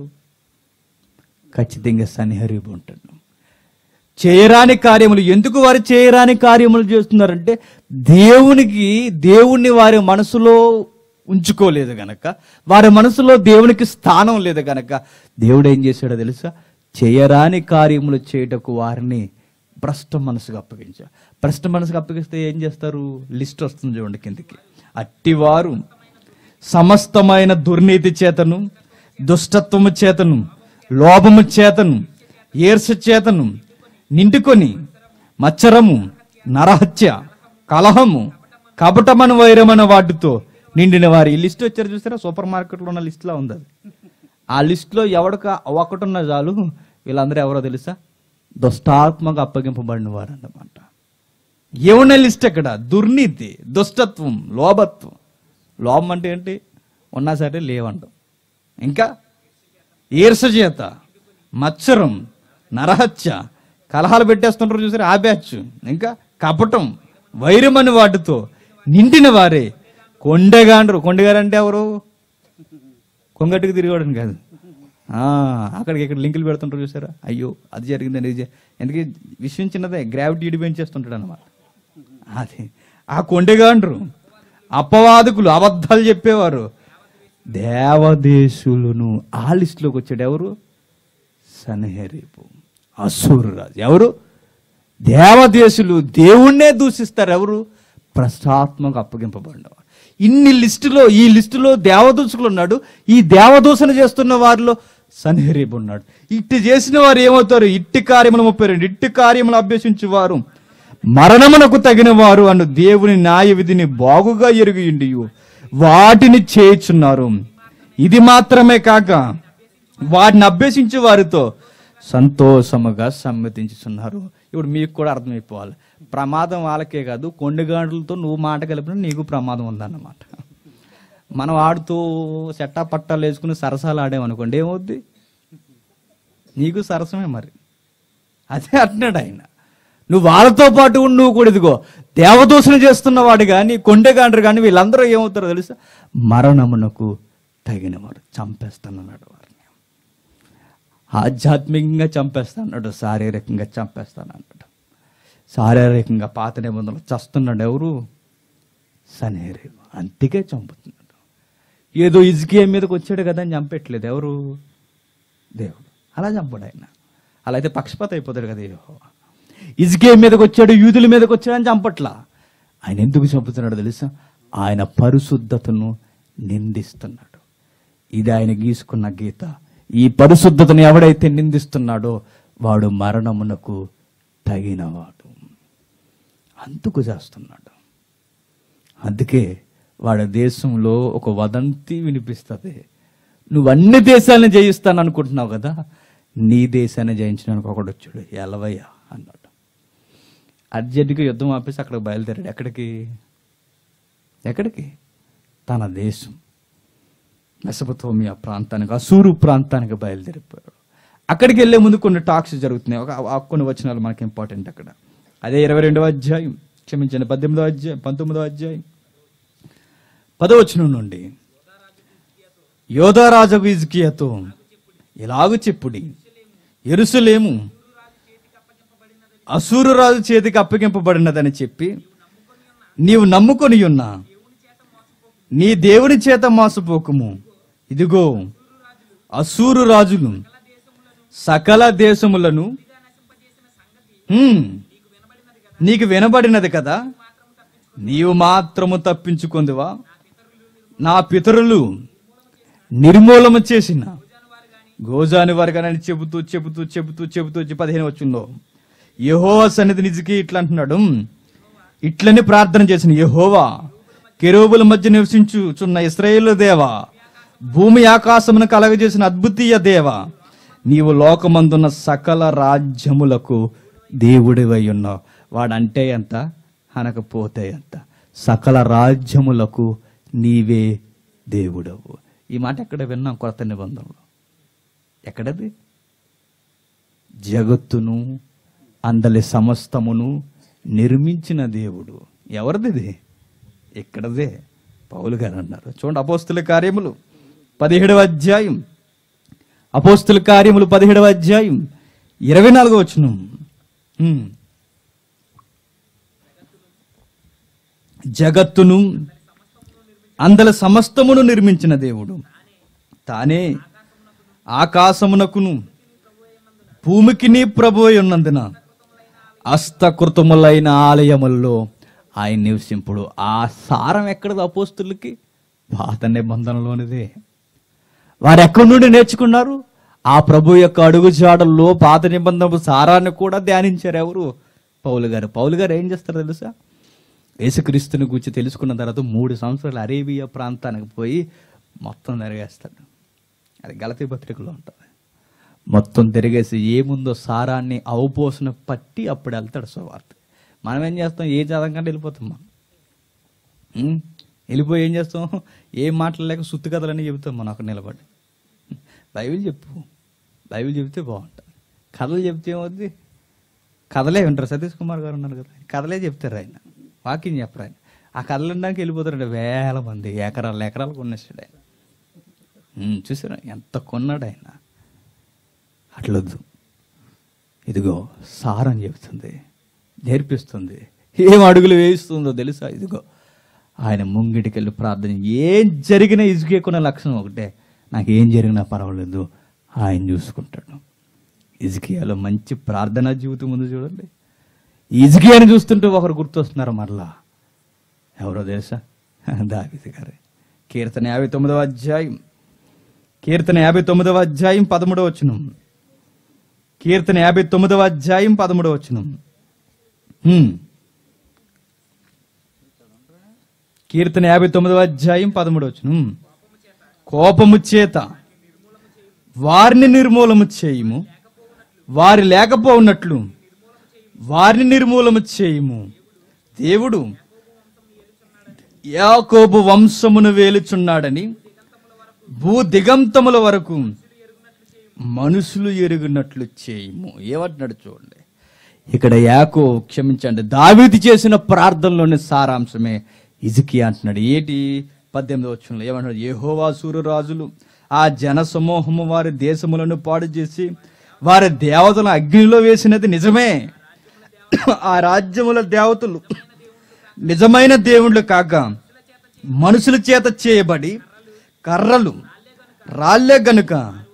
ఖచ్చితంగా సన్నిహరీబు ఉంటాడు చేయరాని కార్యములు ఎందుకు వారు చేయరాని కార్యములు చేస్తున్నారంటే దేవునికి దేవుణ్ణి వారి మనసులో ఉంచుకోలేదు గనక వారి మనసులో దేవునికి స్థానం లేదు గనక దేవుడు ఏం చేశాడో తెలుసా చేయరాని కార్యములు చేయుటకు వారిని భ్రష్ట మనసుకు అప్పగించా భ్రష్ట మనసుకు అప్పగిస్తే ఏం చేస్తారు లిస్ట్ వస్తుంది చూడండి కిందకి అట్టివారు సమస్తమైన దుర్నీతి చేతను దుష్టత్వము చేతను లోభము చేతను ఈర్ష చేతను నిండుకొని మచ్చరము నరహత్య కలహము కపటమను వైరమైన వాటితో నిండిన వారు ఈ లిస్ట్ వచ్చారు చూసారా సూపర్ మార్కెట్లో ఉన్న లిస్ట్లో ఉంది అది ఆ లిస్ట్లో ఎవడిక ఒకటున్న చాలు వీళ్ళందరూ ఎవరో తెలుసా దుష్టాత్మక అప్పగింపబడిన వారు అన్నమాట ఏమున్న లిస్ట్ ఎక్కడ దుర్నీతి దుష్టత్వం లోభత్వం లోభం అంటే ఏంటి ఉన్నా సరే లేవంటాం ఇంకా ఈర్ష చేత మత్సరం నరహత్య కలహాలు పెట్టేస్తుంటారు చూసారు ఆ బ్యాచ్ ఇంకా కపటం వైరమని వాటితో నిండిన వారే కొండగాండ్రు కొండగారు అంటే ఎవరు కొంగట్టుకు తిరిగాడని కాదు ఆ, అక్కడికి ఇక్కడ లింకులు పెడుతుంటారు చూసారా అయ్యో అది జరిగిందని ఇది జరి- ఎందుకు విషయం చిన్నదే గ్రావిటీ ఇడి పెంచేస్తుంటాడు అనమాట అది ఆ కొండగాండ్రు అపవాదకులు అబద్ధాలు చెప్పేవారు దేవదేశులను ఆ లిస్టులోకి వచ్చాడు ఎవరు సనహెరీపు అసూరు రాజు ఎవరు దేవదేశులు దేవుణ్ణే దూషిస్తారు ఎవరు ప్రశ్నాత్మకు అప్పగింపబడినవారు ఇన్ని లిస్టులో ఈ లిస్టులో దేవదూషకులు ఉన్నాడు ఈ దేవదూషణ చేస్తున్న వారిలో సన్హెరీబు ఉన్నాడు ఇట్టి చేసిన వారు ఏమవుతారు ఇట్టి కార్యములు ముప్పై రెండు ఇట్టి కార్యములు అభ్యసించు వారు మరణమునకు తగిన వారు అను దేవుని న్యాయ విధిని బాగుగా ఎరుగియుండి వాటిని చేయుచున్నారు ఇది మాత్రమే కాక వాటిని అభ్యసించే వారితో సంతోషముగా సమ్మతించుతున్నారు ఇప్పుడు మీకు కూడా అర్థమైపోవాలి ప్రమాదం వాళ్ళకే కాదు కొండగాండ్లతో నువ్వు మాట కలిపిన నీకు ప్రమాదం ఉందన్నమాట మనం ఆడుతూ చెట్టా పట్టాలు వేసుకుని సరసాలు ఆడామనుకోండి ఏమవుద్ది నీకు సరసమే మరి అదే అంటున్నాడు ఆయన నువ్వు వాళ్ళతో పాటు ఉండి నువ్వు కూడా ఇదిగో దేవదూషణ చేస్తున్నవాడు కానీ కొండగాండ్రు కానీ వీళ్ళందరూ ఏమవుతారో తెలుసా మరణమునకు తగినవాడు చంపేస్తానన్నాడు వారిని ఆధ్యాత్మికంగా చంపేస్తాడు శారీరకంగా చంపేస్తానన్నాడు శారీరకంగా పాత నిబంధనలు చస్తున్నాడు ఎవరు సనేరేవు అంతికే చంపుతున్నాడు ఏదో ఇజ్కియా మీదకి వచ్చాడు కదా అని చంపెట్లేదు ఎవరు దేవుడు అలా చంపడు ఆయన అలా అయితే పక్షపాత అయిపోతాడు కదా యెహోవా ఇజ్కే మీదకి వచ్చాడు యూదుల మీదకి వచ్చాడు అని చంపట్లా ఆయన ఎందుకు చంపుతున్నాడు తెలుసా ఆయన పరిశుద్ధతను నిందిస్తున్నాడు ఇది ఆయన గీసుకున్న గీత ఈ పరిశుద్ధతను ఎవడైతే నిందిస్తున్నాడో వాడు మరణమునకు తగినవాడు అందుకు చేస్తున్నాడు అందుకే వాడి దేశంలో ఒక వదంతి వినిపిస్తుంది నువ్వు అన్ని దేశాలను జయిస్తాను అనుకుంటున్నావు కదా నీ దేశాన్ని జయించడానికి ఒకడు వచ్చాడు ఎలవయ్య అన్నాడు అర్జెంటుగా యుద్ధం ఆపేసి అక్కడికి బయలుదేరాడు ఎక్కడికి ఎక్కడికి తన దేశం మెసపతోమియా ప్రాంతానికి అసూరు ప్రాంతానికి బయలుదేరిపోయాడు అక్కడికి వెళ్లే ముందు కొన్ని టాక్స్ జరుగుతున్నాయి ఒక ఆ కొన్ని వచనాలు మనకి ఇంపార్టెంట్ అక్కడ అదే ఇరవై రెండవ అధ్యాయం క్షమించండి పద్దెనిమిదవ అధ్యాయం పంతొమ్మిదవ అధ్యాయం పదవచనం నుండి యోధారాజు ఇజ్కియాతో ఇలాగు చెప్పుడి ఎరుసలేము అసూరు రాజు చేతికి అప్పగింపబడినదని చెప్పి నీవు నమ్ముకొని ఉన్నా నీ దేవుని చేత మోసపోకుము ఇదిగో అసూరు రాజులు సకల దేశములను హ్మ్, నీకు వినబడినది కదా నీవు మాత్రము తప్పించుకుందివా నా పితరులు నిర్మూలన చేసిన గోజాని వర్గానని చెబుతూ చెబుతూ చెబుతూ చెబుతూ వచ్చి పదిహేను వచ్చిందో యహోవా సన్నిధి నిజకి ఇట్లా అంటున్నాడు ఇట్లని ప్రార్థన చేసిన యహోవా కెరూబుల మధ్య నివసించుచున్న ఇస్రాయేలు దేవా భూమి ఆకాశమును కలగజేసిన అద్భుతీయ దేవా నీవు లోకమందున్న సకల రాజ్యములకు దేవుడివై ఉన్నావు వాడంటే ఎంత అనకపోతే ఎంత సకల రాజ్యములకు నీవే దేవుడవు ఈ మాట ఎక్కడ విన్నాం కొత్త నిబంధనలో ఎక్కడది జగత్తును అందలి సమస్తమును నిర్మించిన దేవుడు ఎవరిది ఇక్కడదే పౌలు గారు అన్నారు చూడండి అపోస్తుల కార్యములు పదిహేడవ అధ్యాయం అపోస్తుల కార్యములు పదిహేడవ అధ్యాయం ఇరవై నాలుగో వచ్చును జగత్తును అందల సమస్తమును నిర్మించిన దేవుడు తానే ఆకాశమునకును భూమికి నీ ప్రభు అయి ఉన్నందున హస్తకృతములైన ఆలయముల్లో ఆయన నివసింపుడు ఆ సారం ఎక్కడది అపోస్తులకి పాత నిబంధనలోనిదే వారు ఎక్కడి నుండి నేర్చుకున్నారు ఆ ప్రభు యొక్క అడుగు జాడల్లో పాత నిబంధన సారాన్ని కూడా ధ్యానించారు ఎవరు పౌలు గారు పౌలు గారు ఏం చేస్తారు తెలుసా యేసుక్రీస్తుని గురించి తెలుసుకున్న తర్వాత మూడు సంవత్సరాలు అరేబియా ప్రాంతానికి పోయి మొత్తం తిరిగేస్తాడు అది గలతీ పత్రికలో ఉంటుంది మొత్తం తిరిగేసి ఏముందో సారాన్ని అవపోసిన పట్టి అప్పుడు వెళ్తాడు సువార్త మనం ఏం చేస్తాం ఏ చదవకంటే వెళ్ళిపోతాం మనం ఉం? వెళ్ళిపోయి ఏం చేస్తాం ఏం మాట్లాడలేక సుత్తి కథలని చెబుతాం మనం అక్కడ నిలబడి బైబిల్ చెప్పు బైబిల్ చెబితే బాగుంటుంది కథలు చెప్తే ఏమవుద్ది కథలే వింటారు సతీష్ కుమార్ గారు ఉన్నారు కదా కథలే చెప్తారు ఆయన వాకింగ్ చెప్పరు ఆయన ఆ కథలు వినడానికి వెళ్ళిపోతారండి వేల మంది ఎకరాలు ఎకరాలు కొనేసాడు ఆయన ఉం, చూసారా ఎంత కొన్నాడు ఆయన అట్లొద్దు ఇదిగో సారం చెబుతుంది నేర్పిస్తుంది ఏం అడుగులు వేయిస్తుందో తెలుసా ఇదిగో ఆయన ముంగిటికి వెళ్ళి ప్రార్థన ఏం జరిగినా ఇసుకేకున్న లక్షణం ఒకటే నాకు ఏం జరిగినా పర్వాలేదు ఆయన చూసుకుంటాడు ఇజ్కియాలో మంచి ప్రార్థనా జీవితం ఉంది చూడండి ఇజ్కియాని చూస్తుంటే ఒకరు గుర్తొస్తున్నారు మరలా ఎవరో తెలుసా దావిది గారే కీర్తన యాభై తొమ్మిదవ అధ్యాయం కీర్తన యాభై తొమ్మిదవ అధ్యాయం పదమూడవ వచనం కీర్తన యాభై తొమ్మిదవ అధ్యాయం పదమూడవ వచనం హ్మ్. కీర్తన యాభై తొమ్మిదవ అధ్యాయం పదమూడవ వచనం కోపము చేత వారిని నిర్మూలము చేయుము వారి లేకపోవున్నట్లు వారిని నిర్మూలము చేయుము దేవుడు యాకోబు వంశమును వేలుచున్నాడని భూ దిగంతముల వరకు మనుషులు ఎరుగునట్లు చేయము ఏమంటున్నాడు చూడండి ఇక్కడ యాకో క్షమించండి దావీది చేసిన ప్రార్థనలోని సారాంశమే ఇజికి అంటున్నాడు ఏంటి పద్దెనిమిది వచ్చంలో ఏమంటున్నాడు యెహోవా సూర్యరాజులు ఆ జన సమూహము వారి దేశములను పాడు చేసి వారి దేవతలను అగ్నిలో వేసినది నిజమే ఆ రాజ్యముల దేవతలు నిజమైన దేవుళ్ళు కాక మనుషుల చేత చేయబడి కర్రలు రాళ్ళే గనుక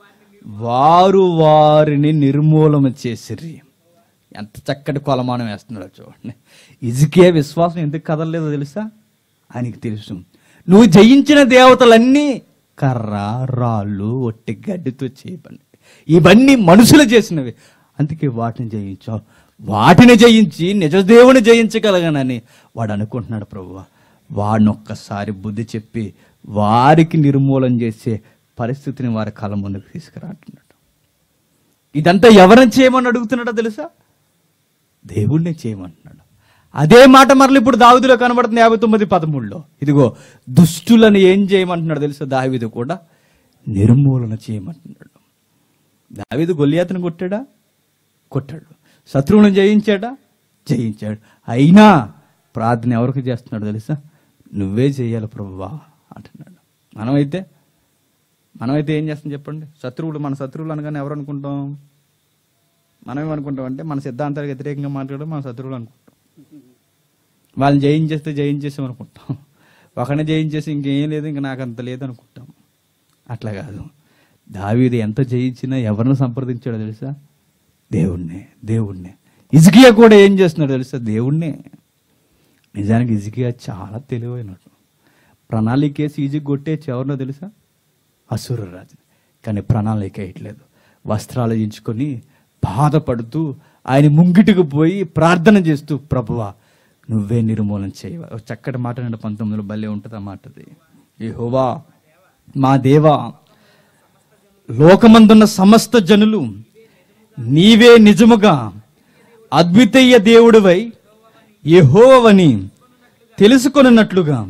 వారు వారిని నిర్మూలన చేసిరి ఎంత చక్కటి కొలమానం వేస్తున్నాడో చూడండి ఇజికే విశ్వాసం ఎందుకు కదలలేదో తెలుసా ఆయనకి తెలుసు నువ్వు జయించిన దేవతలన్నీ కర్ర రాళ్ళు ఒట్టి గడ్డితో చేయబడి ఇవన్నీ మనుషులు చేసినవి అందుకే వాటిని జయించావు వాటిని జయించి నిజ దేవుని జయించగలగనని వాడు అనుకుంటున్నాడు ప్రభువా వాడిని ఒక్కసారి బుద్ధి చెప్పి వారికి నిర్మూలన చేసే పరిస్థితిని వారి కళ్ళ ముందుకు తీసుకురా అంటున్నాడు ఇదంతా ఎవరిని చేయమని అడుగుతున్నాడో తెలుసా దేవుణ్ణి చేయమంటున్నాడు అదే మాట మరలు ఇప్పుడు దావిదిలో కనబడుతుంది యాభై తొమ్మిది పదమూడులో ఇదిగో దుష్టులను ఏం చేయమంటున్నాడు తెలుసా దావిదు కూడా నిర్మూలన చేయమంటున్నాడు దావిదు గొల్లియాతను కొట్టాడా కొట్టాడు శత్రువులను జయించాడా జయించాడు అయినా ప్రార్థన ఎవరికి చేస్తున్నాడు తెలుసా నువ్వే చేయాలి ప్రభువా అంటున్నాడు మనమైతే మనమైతే ఏం చేస్తాం చెప్పండి శత్రువులు మన శత్రువులు అనగానే ఎవరు అనుకుంటాం మనం ఏమనుకుంటాం అంటే మన సిద్ధాంతాలకు వ్యతిరేకంగా మాట్లాడడం మన శత్రువులు అనుకుంటాం వాళ్ళని జయించేస్తే జయించేసాం అనుకుంటాం ఒకరిని జయించేసి ఇంకేం లేదు ఇంక నాకు అంత లేదు అనుకుంటాం అట్లా కాదు దావీదు ఎంత జయించినా ఎవరిని సంప్రదించాడో తెలుసా దేవుణ్ణే దేవుణ్ణే ఇజికియా కూడా ఏం చేస్తున్నాడు తెలుసా దేవుణ్ణే నిజానికి ఇజికియా చాలా తెలివైనడు ప్రణాళికేసి ఈజీ కొట్టేసి ఎవరినో తెలుసా అసురు రాజు కానీ ప్రణాళిక వేయట్లేదు వస్త్రాలు ఎంచుకొని బాధపడుతూ ఆయన ముంగిటికి పోయి ప్రార్థన చేస్తూ ప్రభువా నువ్వే నిర్మూలన చేయవ ఒక చక్కటి మాట అంటే పంతొమ్మిదిలో భలే ఉంటుంది ఆ మాటది యెహోవా మా దేవా లోకమందున్న సమస్త జనులు నీవే నిజముగా అద్వితీయ దేవుడివై యెహోవని తెలుసుకొనున్నట్లుగా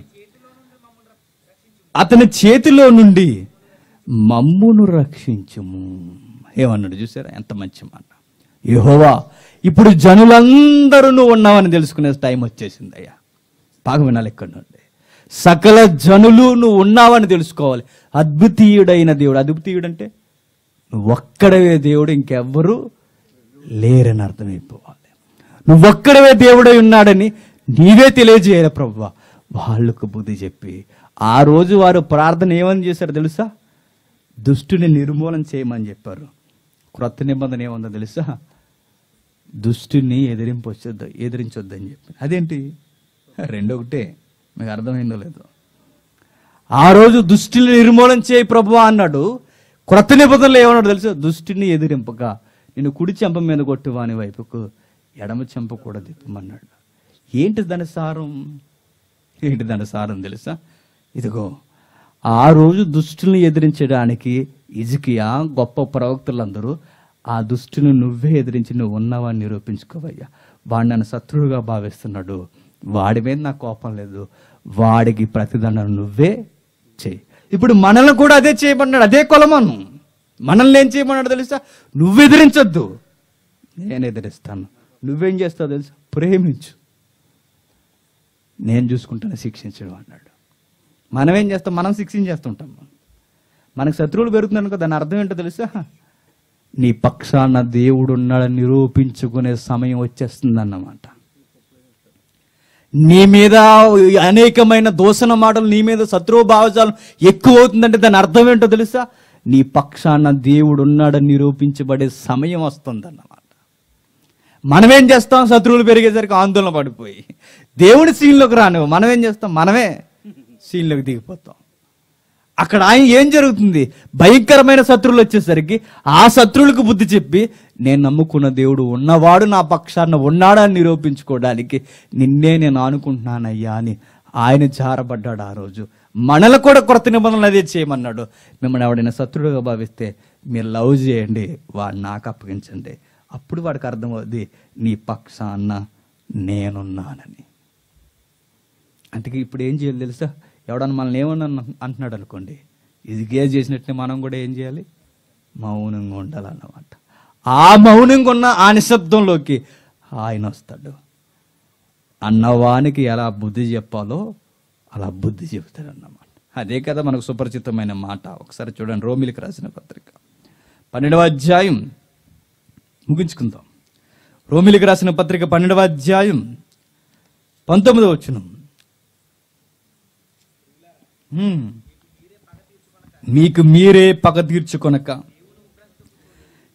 అతని చేతిలో నుండి మమ్మును రక్షించుము ఏమన్నాడు చూసారా ఎంత మంచి మాట యెహోవా ఇప్పుడు జనులందరూ నువ్వు ఉన్నావని తెలుసుకునే టైం వచ్చేసింది అయ్యా బాగా వినాలి ఇక్కడ నుండి సకల జనులు నువ్వు ఉన్నావని తెలుసుకోవాలి అద్వితీయుడైన దేవుడు అద్వితీయుడు అంటే నువ్వు ఒక్కడవే దేవుడు ఇంకెవ్వరూ లేరని అర్థమైపోవాలి నువ్వు ఒక్కడవే దేవుడై ఉన్నాడని నీవే తెలియజేయాలి ప్రభువా వాళ్ళకు బుద్ధి చెప్పి ఆ రోజు వారు ప్రార్థన ఏమని చేశారు తెలుసా దుష్టుని నిర్మూలన చేయమని చెప్పారు క్రొత్త నిబంధన ఏముందో తెలుసా దుష్టుని ఎదిరింపొచ్చొద్దు ఎదిరించొద్దని చెప్పి అదేంటి రెండొకటే మీకు అర్థమైందో లేదో ఆ రోజు దుష్టిని నిర్మూలన చేయి ప్రభు అన్నాడు క్రొత్త నిబంధనలు ఏమన్నాడు తెలుసా దుష్టిని ఎదిరింపక నేను కుడి చెంప మీద కొట్టు వాని వైపుకు ఎడమ చెంప కూడా తిప్పమన్నాడు ఏంటి దాని సారం ఏంటి దాని సారం తెలుసా ఇదిగో ఆ రోజు దుష్టుల్ని ఎదిరించడానికి ఇజికియా గొప్ప ప్రవక్తలందరూ ఆ దుష్టుని నువ్వే ఎదిరించి నువ్వు ఉన్నావని నిరూపించుకోవయ్యా వాడు నన్ను శత్రువుగా భావిస్తున్నాడు వాడి మీద నాకు కోపం లేదు వాడికి ప్రతిదండన నువ్వే చేయి ఇప్పుడు మనల్ని కూడా అదే చేయమన్నాడు అదే కొలమను మనల్ని ఏం చేయమన్నాడు తెలుసా నువ్వు ఎదిరించొద్దు నేను ఎదిరిస్తాను నువ్వేం చేస్తావు తెలుసా ప్రేమించు నేను చూసుకుంటాను శిక్షించడం అన్నాడు మనం ఏం చేస్తాం మనం శిక్షించేస్తుంటాం మనకు శత్రువులు పెరుగుతున్నాను కదా దాని అర్థం ఏంటో తెలుసా నీ పక్షాన దేవుడు ఉన్నాడని నిరూపించుకునే సమయం వచ్చేస్తుంది అన్నమాట నీ మీద అనేకమైన దూషణ మాటలు నీ మీద శత్రువు భావజాలం ఎక్కువ అవుతుందంటే దాని అర్థం ఏంటో తెలుసా నీ పక్షాన దేవుడు ఉన్నాడని నిరూపించబడే సమయం వస్తుందన్నమాట మనమేం చేస్తాం శత్రువులు పెరిగేసరికి ఆందోళన పడిపోయి దేవుడి సీన్లోకి రాను మనం ఏం చేస్తాం మనమే సీన్లోకి దిగిపోతాం అక్కడ ఆయన ఏం జరుగుతుంది భయంకరమైన శత్రువులు వచ్చేసరికి ఆ శత్రువులకు బుద్ధి చెప్పి నేను నమ్ముకున్న దేవుడు ఉన్నవాడు నా పక్షాన ఉన్నాడని నిరూపించుకోవడానికి నిన్నే నేను ఆనుకుంటున్నానయ్యా అని ఆయన జారబడ్డాడు ఆ రోజు మనల్ని కూడా కొత్త నిబంధనలు అదే చేయమన్నాడు మిమ్మల్ని ఎవడైనా శత్రుడుగా భావిస్తే మీరు లవ్ చేయండి వాడు నాకు అప్పగించండి అప్పుడు వాడికి అర్థమవుద్ది నీ పక్షాన నేనున్నానని అందుకే ఇప్పుడు ఏం చేయాలి తెలుసా ఎవడన్నా మనల్ని ఏమన్నా అంటున్నాడు అనుకోండి ఇది గేజ్ చేసినట్టే మనం కూడా ఏం చేయాలి మౌనంగా ఉండాలన్నమాట ఆ మౌనంగా ఉన్న ఆ నిశ్శబ్దంలోకి ఆయన వస్తాడు అన్నవానికి ఎలా బుద్ధి చెప్పాలో అలా బుద్ధి చెబుతాడు అన్నమాట అదే కదా మనకు సుపరిచితమైన మాట ఒకసారి చూడండి రోమిలికి రాసిన పత్రిక పన్నెండవ అధ్యాయం ముగించుకుందాం రోమిలికి రాసిన పత్రిక పన్నెండవ అధ్యాయం పంతొమ్మిదవ వచనం హ్మ్. మీకు మీరే పగ తీర్చుకొనక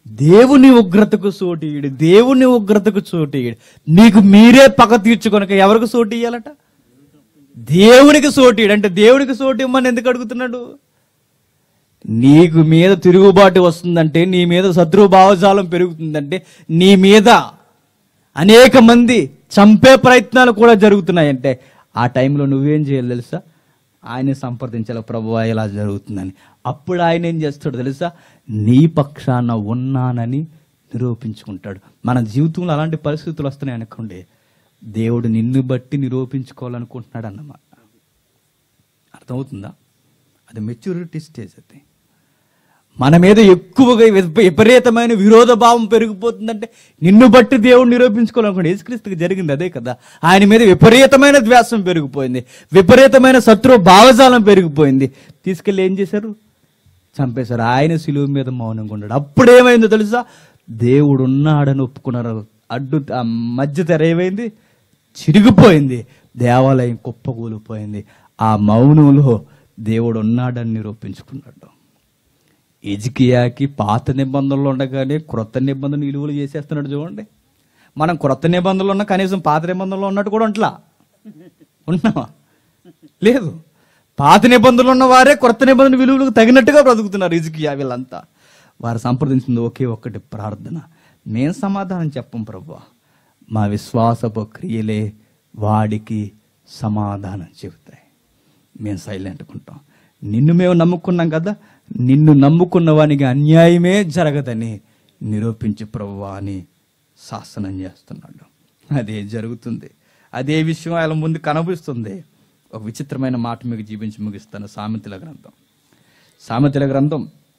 దేవుని ఉగ్రతకు సోటీయుడు దేవుని ఉగ్రతకు చోటీయుడు నీకు మీరే పగ తీర్చుకొనక ఎవరికి సోటి ఇయ్యాలట దేవునికి సోటీయుడు అంటే దేవునికి సోటి ఇమ్మని ఎందుకు అడుగుతున్నాడు నీకు మీద తిరుగుబాటు వస్తుందంటే నీ మీద శత్రు భావజాలం పెరుగుతుందంటే నీ మీద అనేక మంది చంపే ప్రయత్నాలు కూడా జరుగుతున్నాయంటే ఆ టైంలో నువ్వేం చేయాలి తెలుసా ఆయన సంప్రదించాలి ప్రభు ఇలా జరుగుతుందని అప్పుడు ఆయన ఏం చేస్తాడు తెలుసా నీ పక్షాన ఉన్నానని నిరూపించుకుంటాడు మన జీవితంలో అలాంటి పరిస్థితులు వస్తున్నాయి అనుకోండి దేవుడు నిన్ను బట్టి నిరూపించుకోవాలనుకుంటున్నాడు అన్నమాట అర్థమవుతుందా అది మెచ్యూరిటీ స్టేజ్ అది మన మీద ఎక్కువగా విప- విపరీతమైన విరోధ భావం పెరిగిపోతుందంటే నిన్ను బట్టి దేవుడు నిరూపించుకోవాలనుకోండి యేసుక్రీస్తుకి జరిగింది అదే కదా ఆయన మీద విపరీతమైన ద్వేషం పెరిగిపోయింది విపరీతమైన శత్రు భావజాలం పెరిగిపోయింది తీసుకెళ్ళి ఏం చేశారు చంపేశారు ఆయన సిలువ మీద మౌనంగా ఉన్నాడు అప్పుడు ఏమైందో తెలుసా దేవుడు ఉన్నాడని ఒప్పుకున్నారు అడ్డు ఆ మధ్య తెర ఏమైంది చిరిగిపోయింది దేవాలయం కుప్పకూలిపోయింది ఆ మౌనంలో దేవుడు ఉన్నాడని నిరూపించుకున్నాడు ఎజికియాకి పాత నిబంధనలు ఉండగానే క్రొత్త నిబంధన విలువలు చేసేస్తున్నాడు చూడండి మనం క్రొత్త నిబంధనలు ఉన్న కనీసం పాత నిబంధనలు ఉన్నట్టు కూడా ఉంటలా ఉన్నావా లేదు పాత నిబంధనలు ఉన్న వారే క్రొత్త నిబంధన విలువలకు తగినట్టుగా బ్రతుకుతున్నారు ఇజికియా వీళ్ళంతా వారు సంప్రదించింది ఒకే ఒక్కటి ప్రార్థన మేము సమాధానం చెప్పం ప్రభు మా విశ్వాసపు క్రియలే వాడికి సమాధానం చెబుతాయి మేము సైలెంట్గా ఉంటాం నిన్ను మేము నమ్ముకున్నాం కదా నిన్ను నమ్ముకున్న వానికి అన్యాయమే జరగదని నిరూపించి ప్రభువా అని శాసనం చేస్తున్నాడు అదే జరుగుతుంది అదే విషయం ఆయన ముందు కనిపిస్తుంది ఒక విచిత్రమైన మాట మీకు జీవించి ముగిస్తాను సామెతల గ్రంథం సామెతల గ్రంథం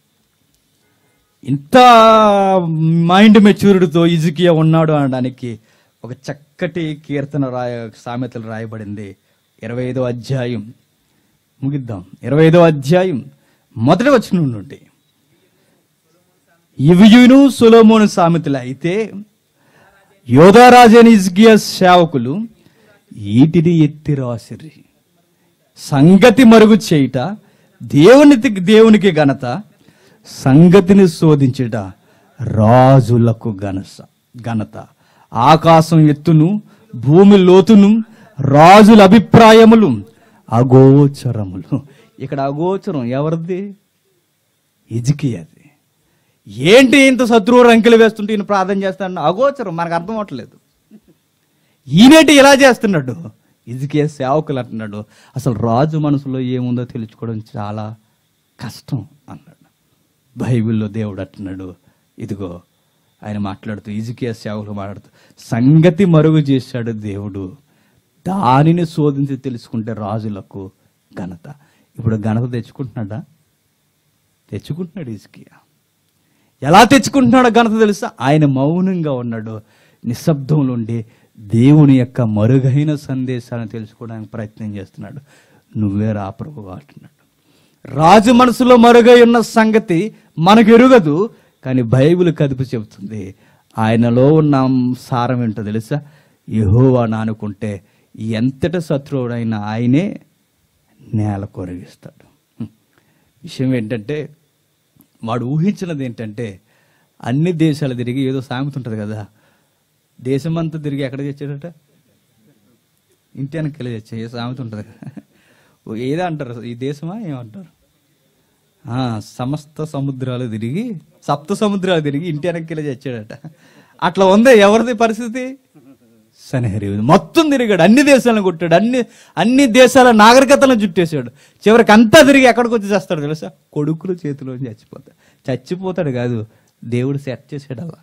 ఇంత మైండ్ మెచ్యూరిటీతో ఇజుకియా ఉన్నాడు అనడానికి ఒక చక్కటి కీర్తన రాయ సామెతలు రాయబడింది ఇరవై ఐదో అధ్యాయం ముగిద్దాం ఇరవై ఐదో అధ్యాయం మొదటి వచ్చిన నుండి ఇవియును సులోమోను సామెతలు అయితే యోధారాజైన ఇజ్గియా సేవకులు ఈటిని ఎత్తి రాసిరి సంగతి మరుగు చేయుట దేవునికి దేవునికి ఘనత సంగతిని శోధించుట రాజులకు ఘనస ఘనత ఆకాశం ఎత్తును భూమి లోతును రాజుల అభిప్రాయములు అగోచరములు ఇక్కడ అగోచరం ఎవరిది ఇజికియాది ఏంటి ఇంత శత్రువు రంకెలు వేస్తుంటే ఈయన ప్రార్థన చేస్తాడు అగోచరం మనకు అర్థం అవట్లేదు ఈనేటి ఇలా చేస్తున్నాడు ఇదికే సేవకులు అంటున్నాడు అసలు రాజు మనసులో ఏముందో తెలుసుకోవడం చాలా కష్టం అన్నాడు బైబిల్లో దేవుడు అంటున్నాడు ఇదిగో ఆయన మాట్లాడుతూ ఇజికే సేవకులు మాట్లాడుతూ సంగతి మరుగు చేశాడు దేవుడు దానిని శోధించి తెలుసుకుంటే రాజులకు ఘనత ఇప్పుడు ఘనత తెచ్చుకుంటున్నాడా తెచ్చుకుంటున్నాడు ఇజికియా ఎలా తెచ్చుకుంటున్నాడో ఘనత తెలుసా ఆయన మౌనంగా ఉన్నాడు నిశ్శబ్దంలో ఉండి దేవుని యొక్క మరుగైన సందేశాన్ని తెలుసుకోవడానికి ప్రయత్నం చేస్తున్నాడు నువ్వే రా ప్రభు అంటున్నాడు రాజు మనసులో మరుగై ఉన్న సంగతి మనకు ఎరుగదు కానీ బైబిల్ కదుపు చెబుతుంది ఆయనలో ఉన్న సారం ఏంటో తెలుసా యెహోవా నానుకుంటే ఎంతటి శత్రువుడైనా ఆయనే నేల కొరిగిస్తాడు హ్మ్. విషయం ఏంటంటే వాడు ఊహించినది ఏంటంటే అన్ని దేశాలు తిరిగి ఏదో సామెత ఉంటుంది కదా దేశమంతా తిరిగి ఎక్కడ తెచ్చాడట ఇంటి వెనక్కి తెచ్చా ఏ సామెత ఉంటుంది కదా ఓ ఏదో అంటారు ఈ దేశమా ఏమంటారు ఆ, సమస్త సముద్రాలు తిరిగి సప్త సముద్రాలు తిరిగి ఇంటి వెనక్కి తెచ్చాడట అట్లా ఉంది ఎవరిది పరిస్థితి సనహరి మొత్తం తిరిగాడు అన్ని దేశాలను కొట్టాడు అన్ని అన్ని దేశాల నాగరికతలను చుట్టేశాడు చివరికి అంతా తిరిగి ఎక్కడికి వచ్చి చేస్తాడు తెలుసా కొడుకుల చేతిలో చచ్చిపోతాడు చచ్చిపోతాడు కాదు దేవుడు సెట్ చేశాడు అలా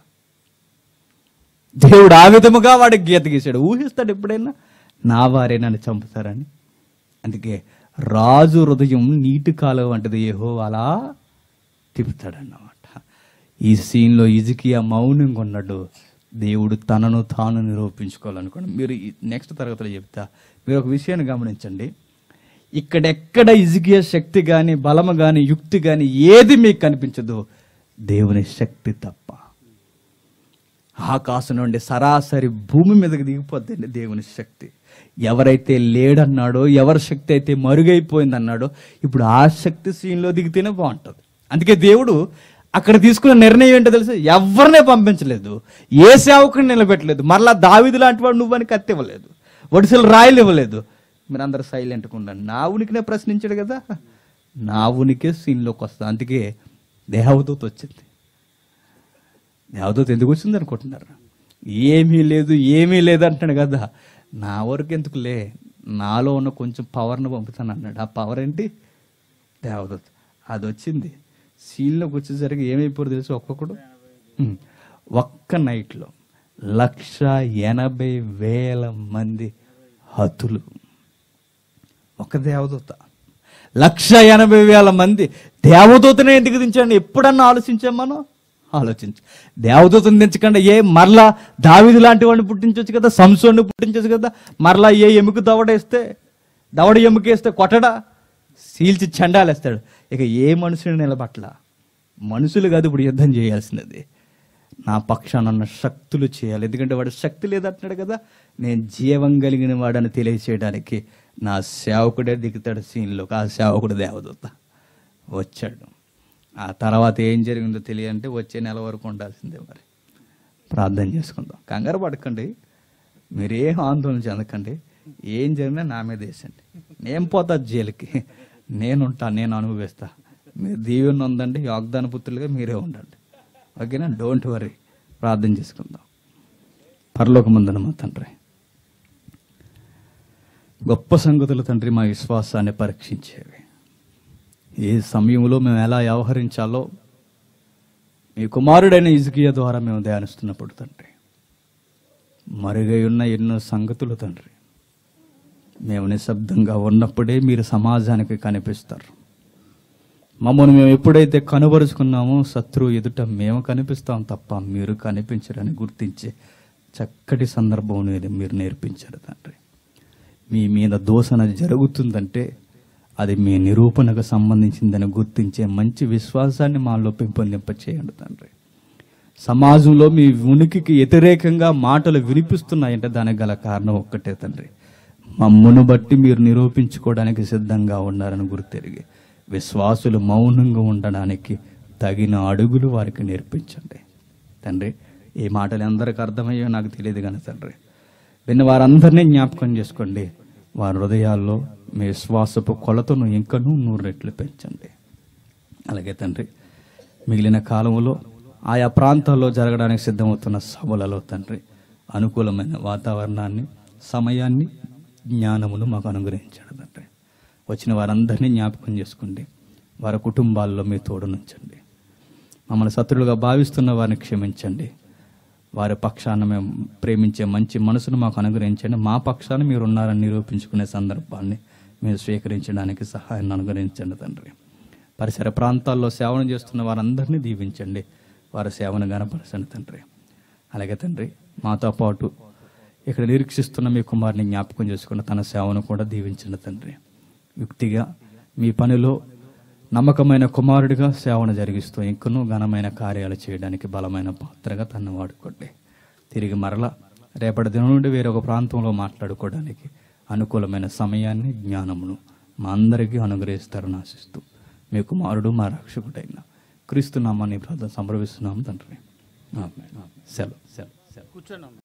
దేవుడు ఆ విధముగా వాడికి గీత గీశాడు ఊహిస్తాడు ఎప్పుడైనా నా వారే నన్ను చంపుతారని అందుకే రాజు హృదయం నీటి కాలువ వంటిది ఏహో అలా తిప్పుతాడన్నమాట ఈ సీన్లో ఇజికియా మౌనంగా ఉన్నాడు దేవుడు తనను తాను నిరూపించుకోవాలనుకోండి మీరు నెక్స్ట్ తరగతిలో చెప్తా మీరు ఒక విషయాన్ని గమనించండి ఇక్కడెక్కడ ఇజికియా శక్తి కానీ బలము కానీ యుక్తి కానీ ఏది మీకు కనిపించదు దేవుని శక్తి తప్ప ఆకాశం నుండి సరాసరి భూమి మీదకి దిగిపోద్దండి దేవుని శక్తి ఎవరైతే లేడన్నాడో ఎవరి శక్తి అయితే మరుగైపోయిందన్నాడో ఇప్పుడు ఆ శక్తి సీన్లో దిగితేనే బాగుంటుంది అందుకే దేవుడు అక్కడ తీసుకున్న నిర్ణయం ఏంటో తెలుసు ఎవరినే పంపించలేదు ఏ సేవకుని నిలబెట్టలేదు మరలా దావిది లాంటి వాడు నువ్వని కత్తి ఇవ్వలేదు ఒడిసెలు రాయలు ఇవ్వలేదు మీరు అందరు సైలెంట్గా ఉండండి నా ఉనికినే ప్రశ్నించాడు కదా నా ఉనికే సీన్లోకి వస్తా అందుకే దేవదూత వచ్చింది దేవదూత ఎందుకు వచ్చింది అనుకుంటున్నారు ఏమీ లేదు ఏమీ లేదు అంటాడు కదా నా వరకు ఎందుకులే నాలో ఉన్న కొంచెం పవర్ను పంపుతాను అన్నాడు ఆ పవర్ ఏంటి దేవదూత అది వచ్చింది సీన్లోకి వచ్చేసరికి ఏమైపోరు తెలుసు ఒక్కొక్కడు ఉమ్. ఒక్క నైట్లో లక్ష ఎనభై వేల మంది హతులు ఒక దేవదూత లక్ష ఎనభై వేల మంది దేవదూతనే ఎందుకు దించండి ఎప్పుడన్నా ఆలోచించాం మనం ఆలోచించు దేవదూతను దించకుండా ఏ మరలా దావిది లాంటి వాడిని పుట్టించవచ్చు కదా సంసోన్ని పుట్టించవచ్చు కదా మరలా ఏ ఎముక దవడేస్తే దవడ ఎముకేస్తే కొట్టడా సీల్చి చండాలేస్తాడు ఇక ఏ మనుషుని నిలబట్ల మనుషులు కాదు ఇప్పుడు యుద్ధం చేయాల్సినది నా పక్షాన ఉన్న శక్తులు చేయాలి ఎందుకంటే వాడు శక్తి లేదంటున్నాడు కదా నేను జీవం కలిగిన వాడని తెలియచేయడానికి నా సేవకుడే దిగుతాడు సీన్లోకి ఆ సేవకుడు దేవదూత వచ్చాడు ఆ తర్వాత ఏం జరిగిందో తెలియంటే వచ్చే నెల వరకు ఉండాల్సిందే మరి ప్రార్థన చేసుకుందాం కంగారు పడకండి మీరేం ఆందోళన చెందకండి ఏం జరిగినా నా మీద వేసండి నేను పోతా జైలుకి నేనుంటా నేను అనుభవిస్తా మీరు దీవెన ఉందండి వాగ్దాన పుత్రులుగా మీరే ఉండండి ఓకేనా డోంట్ వరీ ప్రార్థన చేసుకుందాం పరలోకమందున మా తండ్రి గొప్ప సంగతులు తండ్రి మా విశ్వాసాన్ని పరీక్షించేవి ఏ సమయంలో మేము ఎలా వ్యవహరించాలో మీ కుమారుడైన ఇజకియా ద్వారా మేము ధ్యానిస్తున్నప్పుడు తండ్రి మరుగై ఉన్న ఎన్నో సంగతులు తండ్రి మేము నిశ్శబ్దంగా ఉన్నప్పుడే మీరు సమాజానికి కనిపిస్తారు మమ్మల్ని మేము ఎప్పుడైతే కనుబరుచుకున్నామో శత్రువు ఎదుట మేము కనిపిస్తాం తప్ప మీరు కనిపించరని గుర్తించే చక్కటి సందర్భం అనేది మీరు నేర్పించారు తండ్రి మీ మీద దోషణ జరుగుతుందంటే అది మీ నిరూపణకు సంబంధించిందని గుర్తించే మంచి విశ్వాసాన్ని మాలో పెంపొందింప చేయండి తండ్రి సమాజంలో మీ ఉనికికి వ్యతిరేకంగా మాటలు వినిపిస్తున్నాయంటే దానికి గల కారణం ఒక్కటే తండ్రి మమ్మును బట్టి మీరు నిరూపించుకోవడానికి సిద్ధంగా ఉన్నారని గుర్తెరిగి విశ్వాసులు మౌనంగా ఉండడానికి తగిన అడుగులు వారికి నేర్పించండి తండ్రి ఈ మాటలు ఎందరికి అర్థమయ్యో నాకు తెలియదు కానీ తండ్రి విన్న వారందరినీ జ్ఞాపకం చేసుకోండి వారి హృదయాల్లో మీ విశ్వాసపు కొలతను ఇంకనూ నూరు రెట్లు పెంచండి అలాగే తండ్రి మిగిలిన కాలంలో ఆయా ప్రాంతాల్లో జరగడానికి సిద్ధమవుతున్న సభలలో తండ్రి అనుకూలమైన వాతావరణాన్ని సమయాన్ని జ్ఞానమును మాకు అనుగ్రహించండి తండ్రి వచ్చిన వారందరినీ జ్ఞాపకం చేసుకోండి వారి కుటుంబాల్లో మీ తోడునుంచండి మమ్మల్ని శత్రులుగా భావిస్తున్న వారిని క్షమించండి వారి పక్షాన మేము ప్రేమించే మంచి మనసును మాకు అనుగ్రహించండి మా పక్షాన మీరు ఉన్నారని నిరూపించుకునే సందర్భాన్ని మీరు స్వీకరించడానికి సహాయాన్ని అనుగ్రహించండి తండ్రి పరిసర ప్రాంతాల్లో సేవను చేస్తున్న వారందరినీ దీవించండి వారి సేవను గనపరచండి తండ్రి అలాగే తండ్రి మాతో పాటు ఇక్కడ నిరీక్షిస్తున్న మీ కుమారుని జ్ఞాపకం చేసుకున్న తన సేవను కూడా దీవించండి తండ్రి యుక్తిగా మీ పనిలో నమ్మకమైన కుమారుడిగా సేవను జరిగిస్తూ ఇంకనూ ఘనమైన కార్యాలు చేయడానికి బలమైన పాత్రగా తను వాడుకోండి తిరిగి మరలా రేపటి దినం నుండి వేరొక ప్రాంతంలో మాట్లాడుకోవడానికి అనుకూలమైన సమయాన్ని జ్ఞానమును మా అందరికీ అనుగ్రహిస్తారని ఆశిస్తూ మీ కుమారుడు మా రక్షకుడైన క్రీస్తు నామాన్ని ప్రార్థన సంప్రదిస్తున్నాం తండ్రి ఆమేన్. సెలవు సెలవు సెలవు